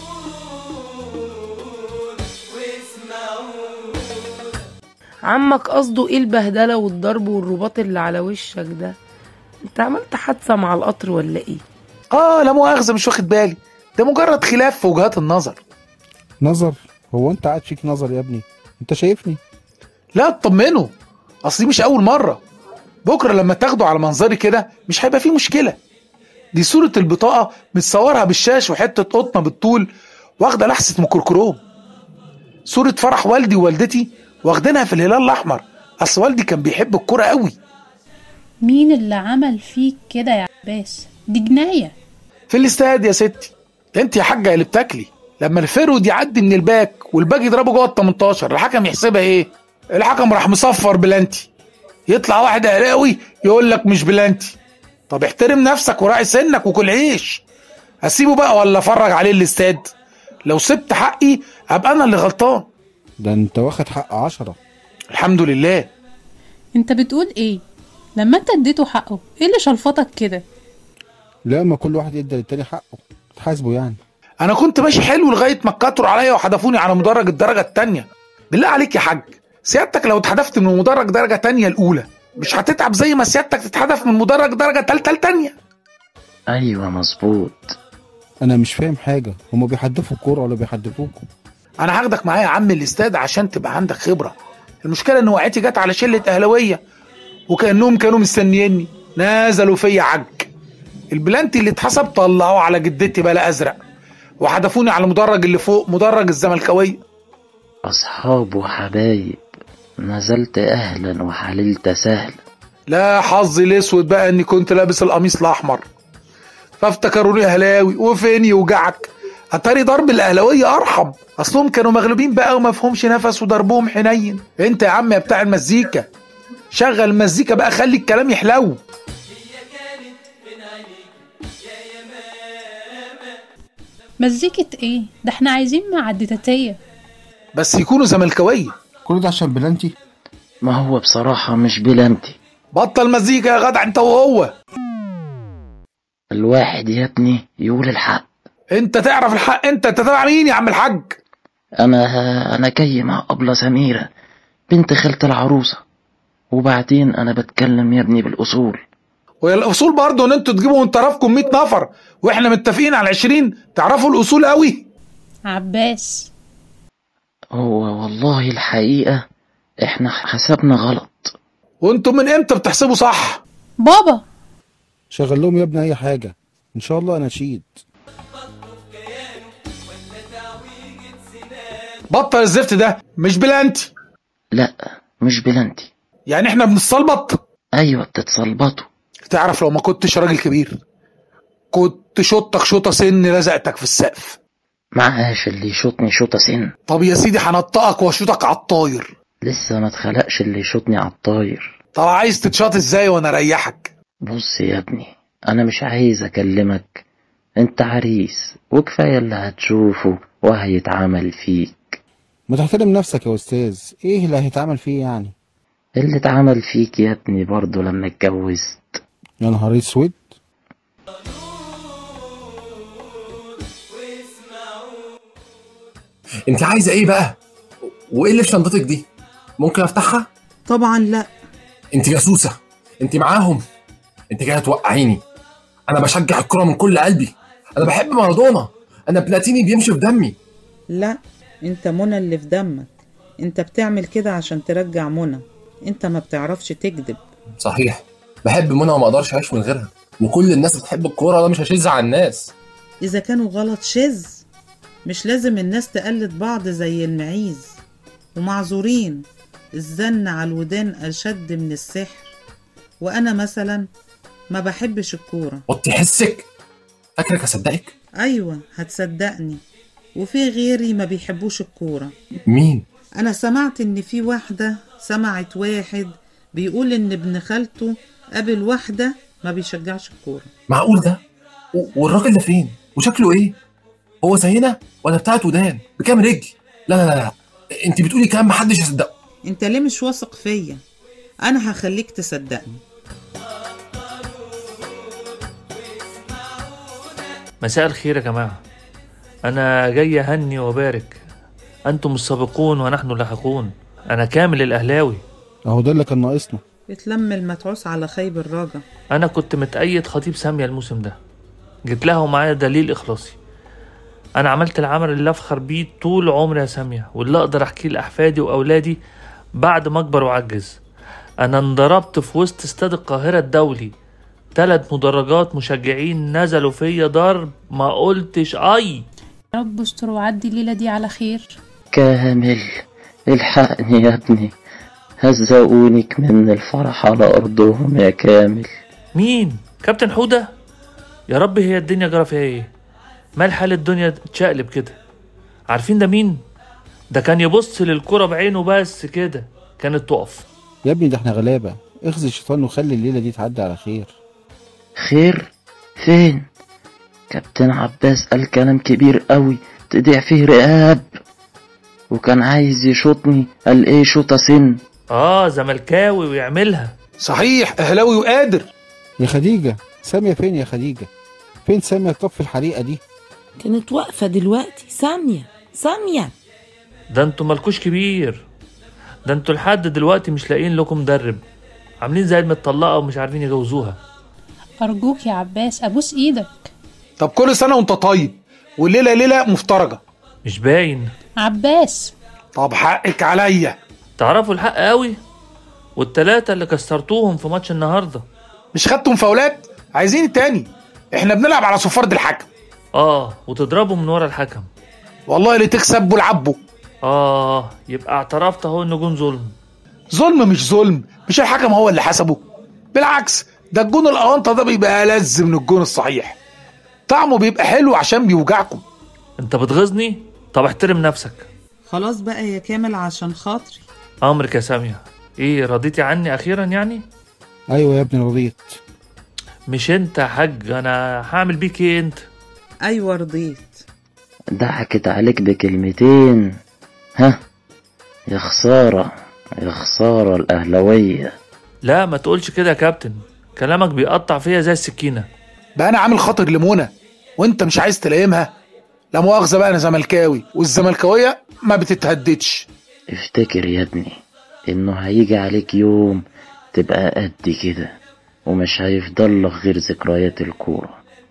عمك قصده ايه البهدلة والضرب والرباط اللي على وشك ده انت عملت حادثة مع القطر ولا ايه اه لا مؤاخذه مش واخد بالي ده مجرد خلاف في وجهات النظر نظر هو انت قاعد فيك نظر يا ابني انت شايفني لا اطمنوا اصلي مش اول مره بكره لما تاخدوا على منظري كده مش هيبقى فيه مشكله دي صوره البطاقه متصورها بالشاش وحته قطنه بالطول واخده لحسه ميكروكروم صوره فرح والدي ووالدتي واخدينها في الهلال الاحمر اصل والدي كان بيحب الكوره قوي مين اللي عمل فيك كده يا عباس دي جناية في الاستاد يا ستي انت يا حاجه اللي بتاكلي لما الفرود يعدي من الباك والباك يضربه جوه ال 18 الحكم يحسبها ايه الحكم راح مصفر بلانتي يطلع واحد اهلاوي يقول لك مش بلانتي طب احترم نفسك وراعي سنك وكل عيش اسيبه بقى ولا افرج عليه الاستاد لو سبت حقي ابقى انا اللي غلطان ده انت واخد حق عشرة الحمد لله انت بتقول ايه لما انت اديته حقه ايه اللي شلفطك كده لا ما كل واحد يدي للتاني حقه تحاسبه يعني انا كنت ماشي حلو لغايه ما اتكتروا عليا وحدفوني على مدرج الدرجه التانية بالله عليك يا حاج سيادتك لو اتحدفت من مدرج درجه تانية الاولى مش هتتعب زي ما سيادتك تتحدف من مدرج درجه تالتة التانية ايوه مظبوط انا مش فاهم حاجه هما بيحدفوا الكوره ولا بيحدفوكوا انا هاخدك معايا يا عم الاستاد عشان تبقى عندك خبره المشكله ان وقعتي جت على شله اهلاويه وكانهم كانوا مستنيني نزلوا فيا عج البلانتي اللي اتحسب طلعوه على جدتي بلا ازرق وحدفوني على المدرج اللي فوق مدرج الزملكاويه اصحاب وحبايب نزلت اهلا وحللت سهلا لا حظي الاسود بقى اني كنت لابس القميص الاحمر فافتكروني اهلاوي وفين يوجعك اتاري ضرب الاهلاويه ارحم اصلهم كانوا مغلوبين بقى وما فهمش نفس وضربهم حنين انت يا عم يا بتاع المزيكا شغل المزيكا بقى خلي الكلام يحلو مزيكة ايه ده احنا عايزين معدتاتية بس يكونوا زملكاويه كل ده عشان بلانتي ما هو بصراحة مش بلانتي بطل مزيكا يا جدع انت وهو الواحد يا ابني يقول الحق انت تعرف الحق انت انت تبع مين يا عم الحاج انا انا جاي مع ابلة سميرة بنت خالة العروسة وبعدين انا بتكلم يا ابني بالاصول وهي الاصول برضه ان انتوا تجيبوا من طرفكم 100 نفر واحنا متفقين على 20 تعرفوا الاصول قوي عباس هو والله الحقيقة احنا حسبنا غلط وانتوا من امتى بتحسبوا صح بابا شغل لهم يا ابني اي حاجه ان شاء الله اناشيد بطل الزفت ده مش بلانتي لا مش بلانتي يعني احنا بنتصلبط ايوه بتتصلبطوا تعرف لو ما كنتش راجل كبير كنت شطك شوطه سن لزقتك في السقف معاش اللي يشوطني شوطة سن طب يا سيدي هنطقك واشوطك على الطاير لسه ما اتخلقش اللي يشوطني على الطاير طب عايز تتشاط ازاي وانا اريحك بص يا ابني انا مش عايز اكلمك انت عريس وكفاية اللي هتشوفه وهيتعمل فيك ما تحترم نفسك يا استاذ ايه اللي هيتعمل فيه يعني اللي اتعمل فيك يا ابني برضه لما اتجوزت يا نهار اسود انت عايزه ايه بقى وايه اللي في شنطتك دي ممكن افتحها طبعا لا انت جاسوسه انت معاهم انت جايه توقعيني انا بشجع الكره من كل قلبي انا بحب مارادونا انا بلاتيني بيمشي في دمي لا انت منى اللي في دمك انت بتعمل كده عشان ترجع منى انت ما بتعرفش تكذب صحيح بحب منى وما اقدرش اعيش من غيرها وكل الناس بتحب الكوره وانا مش هشز على الناس اذا كانوا غلط شذ مش لازم الناس تقلد بعض زي المعيز ومعذورين الزن على الودان اشد من السحر وانا مثلا ما بحبش الكوره وطي حسك فاكرك اصدقك ايوه هتصدقني وفي غيري ما بيحبوش الكوره مين انا سمعت ان في واحده سمعت واحد بيقول ان ابن خالته قابل واحده ما بيشجعش الكوره معقول ده و- والراجل ده فين وشكله ايه هو زينا ولا بتاعت ودان بكام رجل لا لا لا لا انت بتقولي كلام محدش يصدقه انت ليه مش واثق فيا انا هخليك تصدقني مساء الخير يا جماعة أنا جاي أهني وأبارك أنتم السابقون ونحن اللاحقون أنا كامل الأهلاوي اهو ده اللي كان ناقصنا اتلم المتعوس على خيب الراجع أنا كنت متأيد خطيب سامية الموسم ده جيت لها ومعايا دليل إخلاصي أنا عملت العمل اللي أفخر بيه طول عمري يا سامية واللي أقدر أحكيه لأحفادي وأولادي بعد ما أكبر وأعجز أنا انضربت في وسط استاد القاهرة الدولي تلات مدرجات مشجعين نزلوا فيا ضرب ما قلتش أي يا رب استر وعدي الليلة دي على خير كامل الحقني يا ابني هزقونك من الفرح على أرضهم يا كامل مين كابتن حودة يا رب هي الدنيا جرى فيها ايه مال حال الدنيا اتشقلب كده عارفين ده مين ده كان يبص للكرة بعينه بس كده كانت تقف يا ابني ده احنا غلابه اخزي الشيطان وخلي الليله دي تعدي على خير خير فين كابتن عباس قال كلام كبير قوي تضيع فيه رقاب وكان عايز يشوطني قال ايه شوطة سن اه زملكاوي ويعملها صحيح اهلاوي وقادر يا خديجه ساميه فين يا خديجه فين ساميه طف الحريقه دي كانت واقفة دلوقتي سامية سامية ده انتوا مالكوش كبير ده انتوا لحد دلوقتي مش لاقيين لكم مدرب عاملين زي المتطلقة ومش عارفين يجوزوها أرجوك يا عباس أبوس إيدك طب كل سنه وانت طيب والليله ليله مفترجه مش باين عباس طب حقك عليا تعرفوا الحق قوي والتلاتة اللي كسرتوهم في ماتش النهارده مش خدتم فاولات عايزين تاني احنا بنلعب على صفارة الحكم اه وتضربوا من ورا الحكم والله اللي تكسب والعبوا اه يبقى اعترفت اهو انه جون ظلم ظلم مش ظلم مش الحكم هو اللي حسبه بالعكس ده الجون الاونطه ده بيبقى ألذ من الجون الصحيح طعمه بيبقى حلو عشان بيوجعكم انت بتغيظني طب احترم نفسك خلاص بقى يا كامل عشان خاطري امرك يا سامية ايه رضيتي عني اخيرا يعني ايوه يا ابني رضيت مش انت يا حاج انا هعمل بيك ايه انت ايوه رضيت ضحكت عليك بكلمتين ها يا خسارة يا خسارة الأهلوية لا ما تقولش كده يا كابتن كلامك بيقطع فيا زي السكينة بقى انا عامل خاطر لمونة وانت مش عايز تلايمها لا مؤاخذه بقى انا زملكاوي والزملكاويه ما بتتهددش افتكر يا ابني انه هيجي عليك يوم تبقى قد كده ومش هيفضل لك غير ذكريات الكورة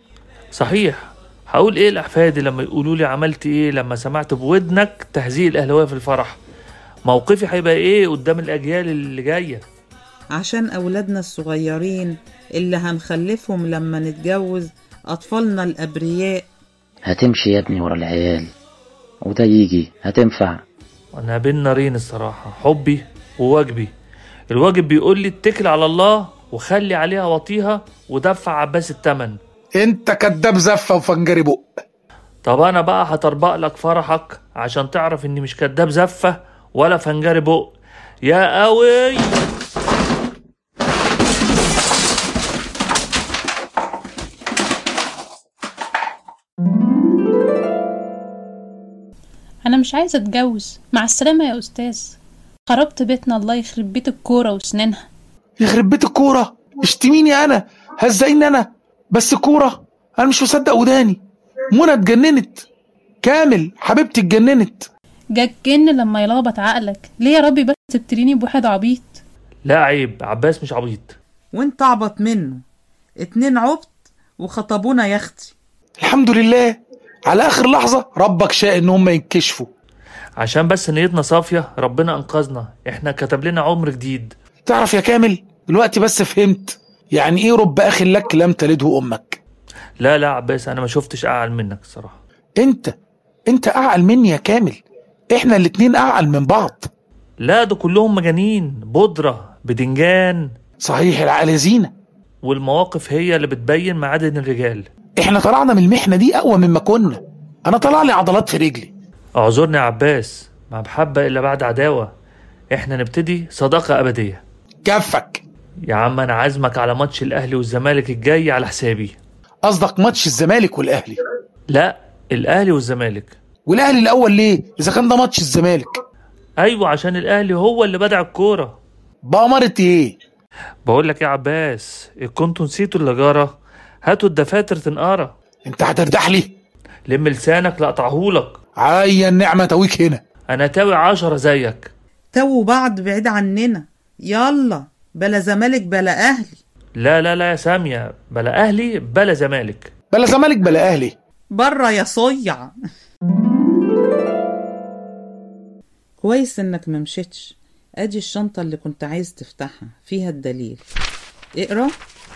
صحيح هقول ايه لاحفادي لما يقولوا لي عملت ايه لما سمعت بودنك تهزيق الاهلاويه في الفرح موقفي هيبقى ايه قدام الاجيال اللي جايه عشان أولادنا الصغيرين اللي هنخلفهم لما نتجوز أطفالنا الأبرياء هتمشي يا ابني ورا العيال وده يجي هتنفع انا بين نارين الصراحه حبي وواجبي الواجب بيقول لي اتكل على الله وخلي عليها وطيها ودفع عباس التمن انت كداب زفه وفنجري بق طب انا بقى هطربق لك فرحك عشان تعرف اني مش كداب زفه ولا فنجري بق يا قوي انا مش عايزه اتجوز مع السلامه يا استاذ خربت بيتنا الله يخرب بيت الكوره وسنينها يخرب بيت الكوره اشتميني انا هزقني انا بس كوره انا مش مصدق وداني منى اتجننت كامل حبيبتي اتجننت جاك جن لما يلخبط عقلك ليه يا ربي بس تبتليني بواحد عبيط لا عيب عباس مش عبيط وانت عبط منه اتنين عبط وخطبونا يا اختي الحمد لله على اخر لحظه ربك شاء ان هم ينكشفوا عشان بس نيتنا صافيه ربنا انقذنا احنا كتب لنا عمر جديد تعرف يا كامل دلوقتي بس فهمت يعني ايه رب اخ لك لم تلده امك لا لا عباس انا ما شفتش اعلى منك الصراحه انت انت اعقل مني يا كامل احنا الاتنين اعقل من بعض لا ده كلهم مجانين بودره بدنجان صحيح العقل زينه والمواقف هي اللي بتبين معادن الرجال احنا طلعنا من المحنه دي اقوى مما كنا انا طلع لي عضلات في رجلي اعذرني يا عباس ما بحبة الا بعد عداوه احنا نبتدي صداقه ابديه كفك يا عم انا عازمك على ماتش الاهلي والزمالك الجاي على حسابي قصدك ماتش الزمالك والاهلي لا الاهلي والزمالك والاهلي الاول ليه اذا كان ده ماتش الزمالك ايوه عشان الاهلي هو اللي بدع الكوره بأمارة ايه بقول لك يا عباس إن كنتوا نسيتوا اللي جرى هاتوا الدفاتر تنقرا انت هتردح لي لم لسانك لاقطعهولك عيا النعمه تويك هنا انا تاوي عشرة زيك تو بعض بعيد عننا يلا بلا زمالك بلا اهلي لا لا لا يا سامية بلا اهلي بلا زمالك بلا زمالك بلا اهلي بره يا صيع كويس انك ممشيتش ادي الشنطة اللي كنت عايز تفتحها فيها الدليل اقرا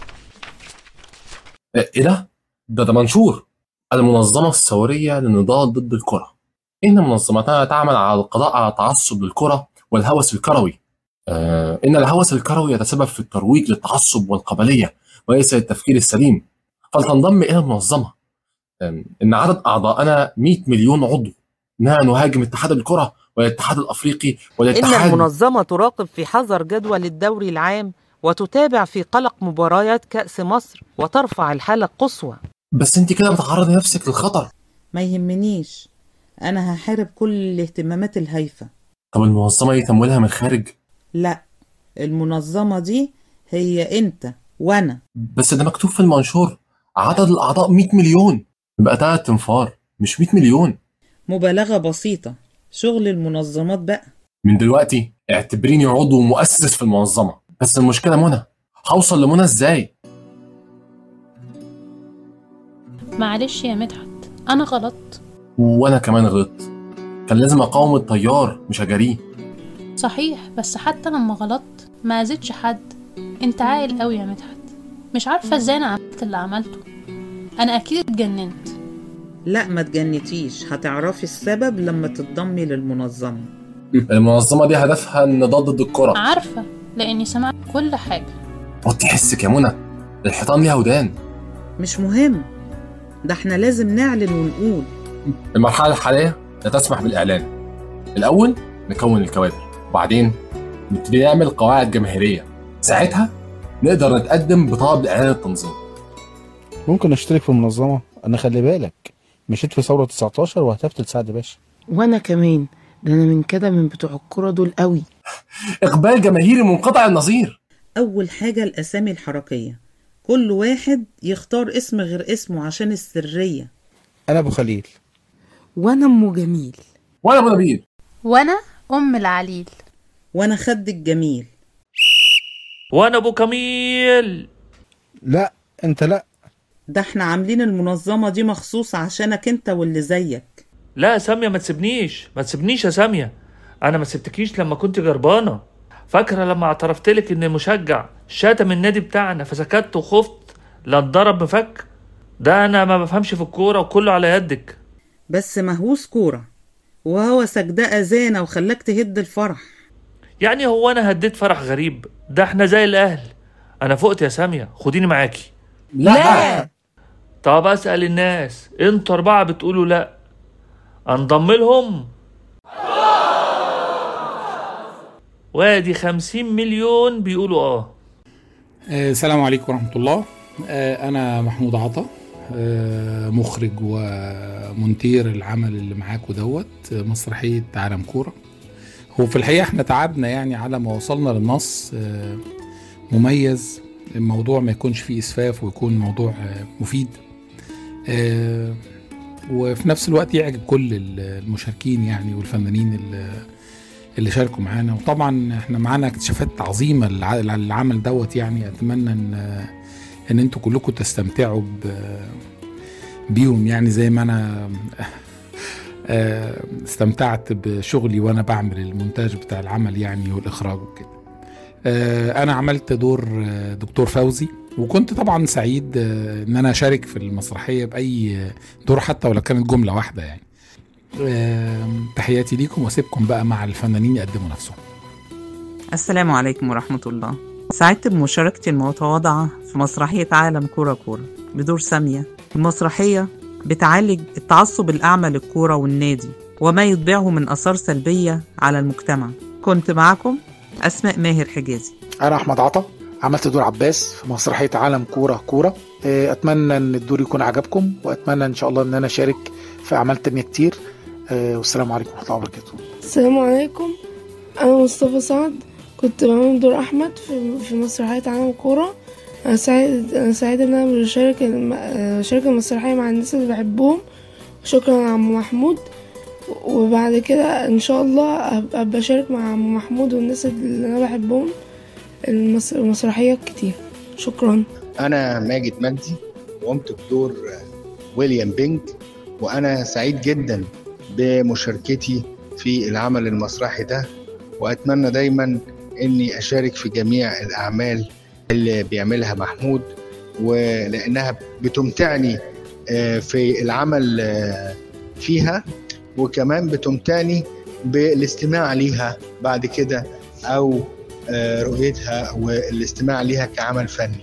ايه ده؟ ده ده منشور المنظمة الثورية للنضال ضد الكرة إن منظمتنا تعمل على القضاء على التعصب للكرة والهوس الكروي آه إن الهوس الكروي يتسبب في الترويج للتعصب والقبلية وليس للتفكير السليم فلتنضم إلى المنظمة آه إن عدد أعضائنا 100 مليون عضو إننا نهاجم اتحاد الكرة والاتحاد الأفريقي إن والاتحاد المنظمة تراقب في حذر جدول الدوري العام وتتابع في قلق مباريات كأس مصر وترفع الحالة قصوى بس أنت كده بتعرضي نفسك للخطر ما يهمنيش انا هحارب كل الاهتمامات الهايفة طب المنظمة دي تمويلها من خارج لا المنظمة دي هي انت وانا بس ده مكتوب في المنشور عدد الأعضاء 100 مليون يبقى تلات تنفار مش 100 مليون مبالغة بسيطة شغل المنظمات بقى من دلوقتي اعتبريني عضو مؤسس في المنظمة بس المشكلة منى هوصل لمنى ازاي؟ معلش يا مدحت انا غلطت وانا كمان غلطت كان لازم اقاوم التيار مش اجاريه صحيح بس حتى لما غلطت ما اذيتش حد انت عاقل قوي يا مدحت مش عارفه ازاي انا عملت اللي عملته انا اكيد اتجننت لا ما تجنتيش هتعرفي السبب لما تتضمي للمنظمة المنظمة دي هدفها النضال ضد الكرة عارفه لاني سمعت كل حاجه وطي حسك يا منى الحيطان ليها ودان مش مهم ده احنا لازم نعلن ونقول المرحلة الحالية لا تسمح بالإعلان الأول نكون الكوادر وبعدين نبتدي نعمل قواعد جماهيرية ساعتها نقدر نتقدم بطلب لإعلان التنظيم ممكن اشترك في المنظمة انا خلي بالك مشيت في ثورة 19 وهتفت لسعد باشا وانا كمان ده انا من كده من بتوع الكرة دول قوي إقبال جماهيري منقطع النظير أول حاجة الأسامي الحركية كل واحد يختار اسم غير اسمه عشان السرية انا ابو خليل وانا ام جميل وانا ابو نبيل وانا ام العليل وأنا خد الجميل وانا ابو كميل لا انت لا ده احنا عاملين المنظمة دي مخصوص عشانك انت واللي زيك لا يا سامية ما تسيبنيش ما تسيبنيش يا سامية انا ما سبتكيش لما كنت جربانة فاكرة لما اعترفت لك ان المشجع شتم النادي بتاعنا فسكت وخفت لا اتضرب بفك ده انا ما بفهمش في الكورة وكله على يدك بس مهووس كورة وهوسك ده أذانا وخلاك تهد الفرح يعني هو انا هديت فرح غريب ده احنا زي الاهل انا فقت يا ساميه خديني معاكي لا. طب اسال الناس انتوا اربعه بتقولوا لا انضم لهم وادي خمسين مليون بيقولوا اه آه، السلام عليكم ورحمة الله آه، أنا محمود عطا آه، مخرج ومونتير العمل اللي معاكم دوت آه، مسرحية عالم كورة هو في الحقيقة احنا تعبنا يعني على ما وصلنا للنص آه، مميز الموضوع ما يكونش فيه إسفاف ويكون موضوع آه، مفيد آه، وفي نفس الوقت يعجب كل المشاركين يعني والفنانين اللي اللي شاركوا معانا وطبعا احنا معانا اكتشافات عظيمه للع- للعمل دوت يعني اتمنى ان ان انتوا كلكم تستمتعوا ب- بيهم يعني زي ما انا آه، استمتعت بشغلي وانا بعمل المونتاج بتاع العمل يعني والاخراج وكده آه، انا عملت دور آه، دكتور فوزي وكنت طبعا سعيد آه، ان انا اشارك في المسرحيه باي دور حتى ولو كانت جمله واحده يعني آم، تحياتي ليكم واسيبكم بقى مع الفنانين يقدموا نفسهم السلام عليكم ورحمة الله سعدت بمشاركتي المتواضعة في مسرحية عالم كورة كورة بدور سامية المسرحية بتعالج التعصب الأعمى للكورة والنادي وما يتبعه من آثار سلبية على المجتمع كنت معكم أسماء ماهر حجازي انا احمد عطا عملت دور عباس في مسرحيه عالم كوره كوره آه، اتمنى ان الدور يكون عجبكم واتمنى ان شاء الله ان انا اشارك في اعمال تانية كتير آه، والسلام عليكم ورحمه الله وبركاته السلام عليكم انا مصطفى سعد كنت بعمل دور احمد في في مسرحيه عالم كوره انا سعيد انا سعيد ان انا بشارك الم- آه، بشارك المسرحيه مع الناس اللي بحبهم شكرا يا عم محمود وبعد كده ان شاء الله ابقى بشارك مع عم محمود والناس اللي انا بحبهم المس- المسرحيه كتير شكرا أنا ماجد مجدي وقمت بدور ويليام بينج وأنا سعيد جدا بمشاركتي في العمل المسرحي ده وأتمنى دايما إني أشارك في جميع الأعمال اللي بيعملها محمود ولأنها بتمتعني آه، في العمل آه، فيها وكمان بتمتعني بالاستماع ليها بعد كده أو آه، رؤيتها والاستماع ليها كعمل فني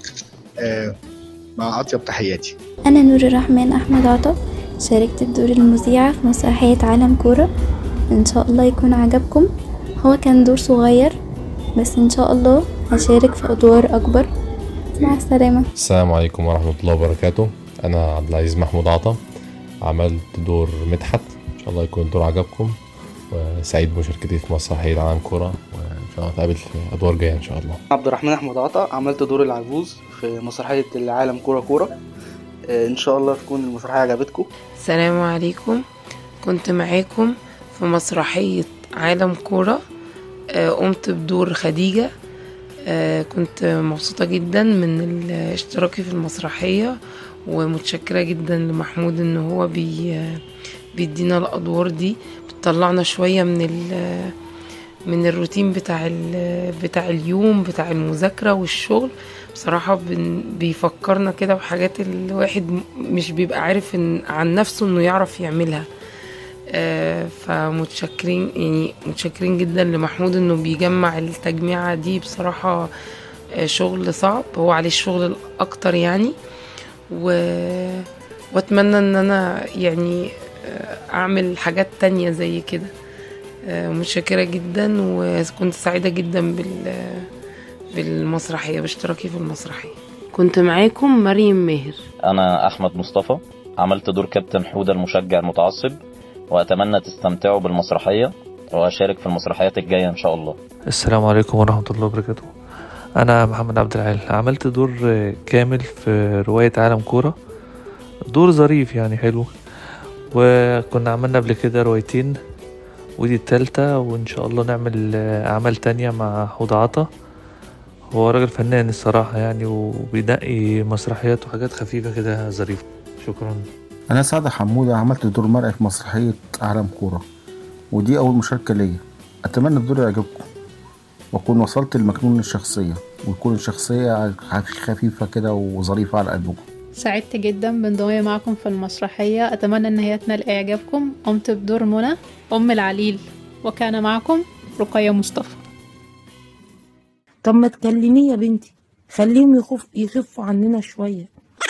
آه، مع أطيب تحياتي أنا نور الرحمن أحمد عطا شاركت بدور المذيعة في مسرحية عالم كورة إن شاء الله يكون عجبكم هو كان دور صغير بس إن شاء الله هشارك في أدوار أكبر مع السلامة السلام عليكم ورحمة الله وبركاته أنا عبد العزيز محمود عطا عملت دور مدحت إن شاء الله يكون الدور عجبكم وسعيد بمشاركتي في مسرحية عالم كورة وإن شاء الله نتقابل في أدوار جاية إن شاء الله عبد الرحمن احمد عطا عملت دور العجوز في مسرحيه العالم كوره كوره آه، ان شاء الله تكون المسرحيه عجبتكم السلام عليكم كنت معاكم في مسرحية عالم كورة آه، قمت بدور خديجة آه، كنت مبسوطة جدا من ال- اشتراكي في المسرحية ومتشكرة جدا لمحمود ان هو بي بيدينا الادوار دي بتطلعنا شوية من ال من الروتين بتاع ال- بتاع اليوم بتاع المذاكرة والشغل بصراحة بن- بيفكرنا كده بحاجات الواحد م- مش بيبقى عارف إن عن نفسه انه يعرف يعملها آه، فمتشكرين يعني متشكرين جدا لمحمود انه بيجمع التجميعة دي بصراحة آه، شغل صعب هو عليه الشغل الاكتر يعني و... واتمنى ان انا يعني آه، اعمل حاجات تانية زي كده آه، متشكرة جدا وكنت سعيدة جدا بال بالمسرحية باشتراكي في المسرحية كنت معاكم مريم ماهر أنا أحمد مصطفى عملت دور كابتن حودة المشجع المتعصب وأتمنى تستمتعوا بالمسرحية وأشارك في المسرحيات الجاية إن شاء الله السلام عليكم ورحمة الله وبركاته أنا محمد عبد العال عملت دور آه، كامل في رواية عالم كورة دور ظريف يعني حلو وكنا عملنا قبل كده روايتين ودي التالتة وإن شاء الله نعمل آه، أعمال تانية مع حوض عطا هو راجل فنان الصراحة يعني وبينقي مسرحيات وحاجات خفيفة كده ظريفة شكرا أنا سعد حمودة عملت دور مرعي في مسرحية عالم كورة ودي أول مشاركة ليا أتمنى الدور يعجبكم وأكون وصلت لمكنون الشخصية وتكون الشخصية خفيفة كده وظريفة على قلبكم سعدت جدا بانضمامي معكم في المسرحية أتمنى إن هي تنال إعجابكم قمت بدور منى أم العليل وكان معكم رقية مصطفى طب ما تكلميه يا بنتي خليهم يخف يخفوا عننا شوية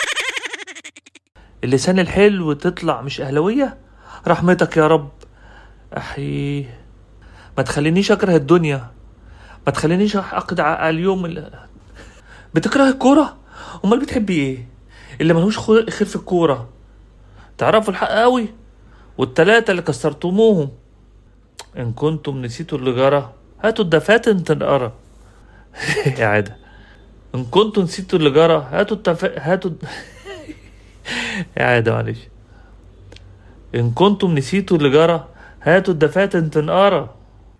اللسان الحلو تطلع مش أهلوية رحمتك يا رب أحي ما تخلينيش أكره الدنيا ما تخلينيش أحقد على اليوم اللي... بتكره الكورة أمال بتحبي إيه اللي ملهوش خو- خير في الكورة تعرفوا الحق قوي والتلاتة اللي كسرتموهم إن كنتم نسيتوا اللي جرى هاتوا الدفاتن تنقرا يا عادة إن كنتم نسيتوا اللي جرى هاتوا التف... هاتوا يا عادة معلش إن كنتم نسيتوا اللي جرى هاتوا الدفاتن تنقرا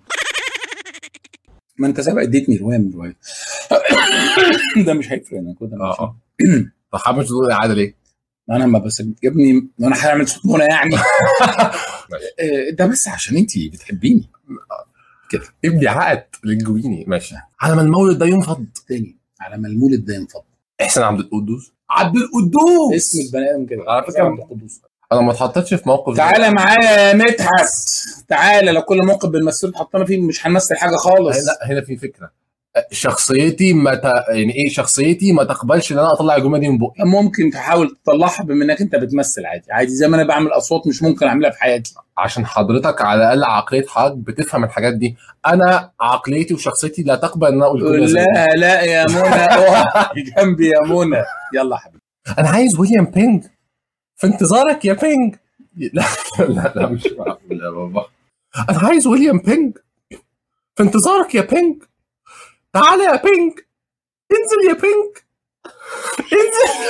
ما انت سابق اديتني روايه من روايه ده مش هيفرق انا كده اه اه طب حابب تقول اعاده ليه؟ انا ما بس يا ابني انا هعمل صوت منى يعني آه، ده بس عشان انت بتحبيني كده ابني عقد للجويني ماشي على ما المولد ده ينفض تاني على ما المولد ده ينفض احسن عبد القدوس عبد القدوس اسم البني ادم كده على فكره عبد القدوس انا ما اتحطيتش في موقف زي- تعالى معايا يا مدحت تعالى لو كل موقف بنمثله حطينا فيه مش هنمثل حاجه خالص هنا هنا في فكره شخصيتي ما ت... يعني ايه شخصيتي ما تقبلش ان انا اطلع الجمله دي من بقي ممكن تحاول تطلعها بما انك انت بتمثل عادي عادي زي ما انا بعمل اصوات مش ممكن اعملها في حياتي عشان حضرتك على الاقل عقليه حضرتك بتفهم الحاجات دي انا عقليتي وشخصيتي لا تقبل ان انا اقول الجمله زي دي. لا لا يا منى اقعي جنبي يا منى يلا يا حبيبي انا عايز ويليام بينج في انتظارك يا بينج لا لا لا مش معقول يا بابا انا عايز ويليام بينج في انتظارك يا بينج تعالى يا بينج انزل يا بينج انزل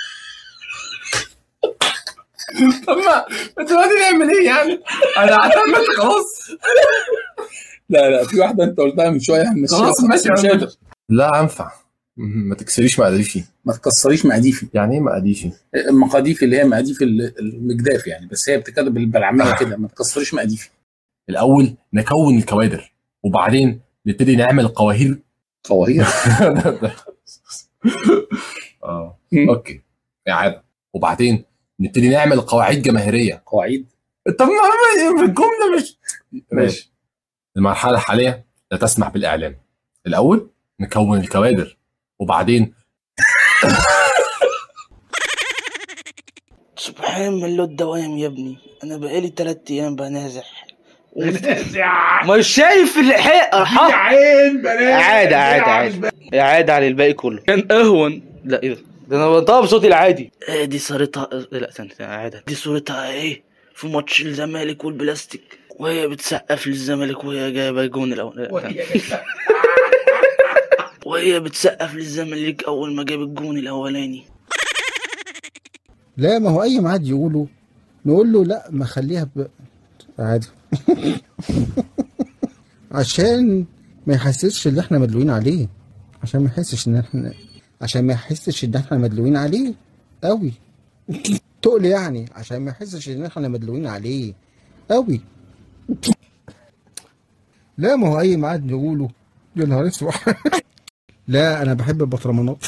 طب ما انت دلوقتي نعمل ايه يعني؟ انا اعتمدت خلاص لا لا في واحده انت قلتها من شويه مش خلاص ماشي مش يا قادر عم. لا انفع ما تكسريش مقاديفي ما تكسريش مقاديفي يعني ايه مقاديفي؟ المقاديف اللي هي مقاديف ال- المجداف يعني بس هي بتتكتب بالعاميه كده ما تكسريش مقاديفي الاول نكون الكوادر وبعدين نبتدي نعمل قواهير قواهير اه اوكي اعاده وبعدين نبتدي نعمل قواعد جماهيريه قواعد طب ما الجمله مش ماشي المرحله الحاليه لا تسمح بالاعلام الاول نكون الكوادر وبعدين سبحان من له الدوام يا ابني انا بقالي تلات ايام بنازح بنازع. مش شايف الحق يا عين بنات عادي عادي عادي عادي على الباقي كله كان اهون لا ايه ده ده انا بنطقها بصوتي العادي آه دي صورتها لا ثانية ثانية، عادي دي صورتها ايه في ماتش الزمالك والبلاستيك وهي بتسقف للزمالك وهي جايبه الجون الاول لا، ثانية. وهي بتسقف للزمالك اول ما جاب الجون الاولاني لا ما هو اي ميعاد يقوله نقول له لا ما خليها ب... عادي عشان ما يحسسش ان احنا مدلوين عليه عشان ما يحسش ان احنا عشان ما يحسش ان احنا مدلوين عليه قوي تقل يعني عشان ما يحسش ان احنا مدلوين عليه قوي لا ما هو اي ميعاد نقوله يا نهار اسود لا انا بحب البطرمانات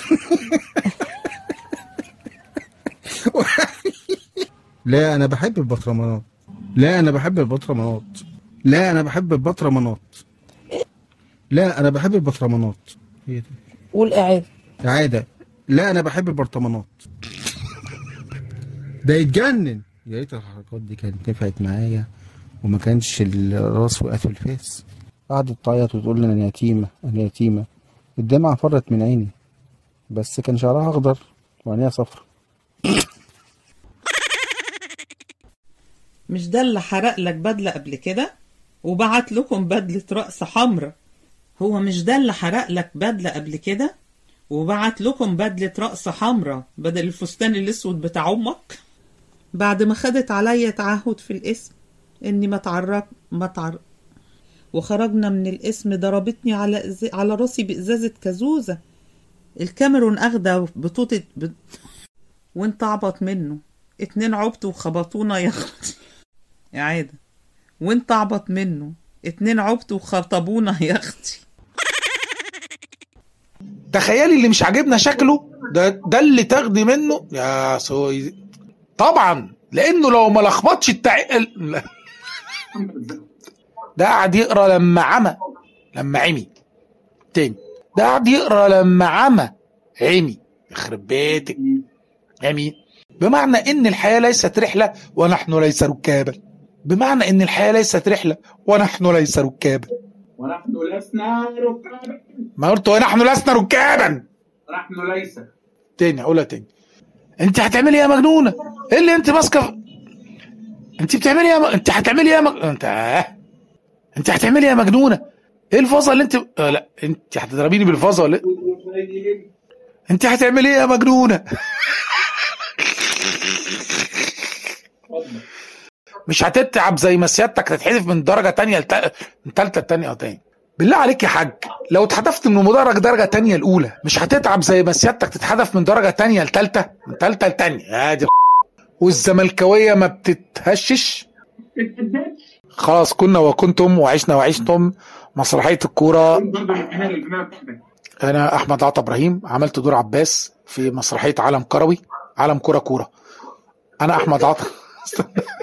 لا انا بحب البطرمانات لا انا بحب البطرمانات لا انا بحب البطرمانات لا انا بحب البطرمانات هي دي قول اعاده عادة لا انا بحب البرطمانات ده يتجنن يا ريت الحركات دي كانت نفعت معايا وما كانش الراس وقعت في الفاس قعدت تعيط وتقول لي انا يتيمه انا يتيمه الدمعه فرت من عيني بس كان شعرها اخضر وعينيها صفرا مش ده اللي حرق لك بدلة قبل كده وبعت لكم بدلة رأس حمرا هو مش ده اللي حرق لك بدلة قبل كده وبعت لكم بدلة رأس حمرا بدل الفستان الأسود بتاع أمك بعد ما خدت عليا تعهد في الاسم إني ما تعرف ما تعرف وخرجنا من الاسم ضربتني على إز... على راسي بإزازة كازوزة الكاميرون أخدة بطوطة ب... وانت عبط منه اتنين عبط وخبطونا يا اختي يا عادة وانت عبط منه اتنين عبط وخطبونا يا اختي تخيلي اللي مش عاجبنا شكله ده ده اللي تاخدي منه يا سوي طبعا لانه لو ما لخبطش التع... لا. ده قاعد يقرا لما عمى لما عمي تاني ده قاعد يقرا لما عمى عمي يخرب بيتك عمي بمعنى ان الحياه ليست رحله ونحن ليس ركابا بمعنى ان الحياه ليست رحله ونحن ليس ركابا ونحن لسنا ركابا ما قلت ونحن لسنا ركابا نحن ليس تاني اقولها تاني انت هتعملي ايه يا مجنونه ايه اللي انت ماسكه في- انت بتعملي ايه يا م... انت هتعملي ايه يا مج... انت آه. انت هتعملي ايه يا مجنونه ايه الفازه اللي انت آه لا انت هتضربيني بالفازه ولا إيه؟ انت هتعملي ايه يا مجنونه مش هتتعب زي ما سيادتك تتحذف من درجه تانية لت... من تالتة التانية او تاني بالله عليك يا حاج لو اتحدفت من مدرج درجه تانية الاولى مش هتتعب زي ما سيادتك تتحدف من درجه تانية لتالتة من تالتة لتانية ادي والزملكاويه ما بتتهشش خلاص كنا وكنتم وعشنا وعشتم مسرحيه الكوره انا احمد عطا ابراهيم عملت دور عباس في مسرحيه عالم كروي عالم كوره كوره انا احمد عطا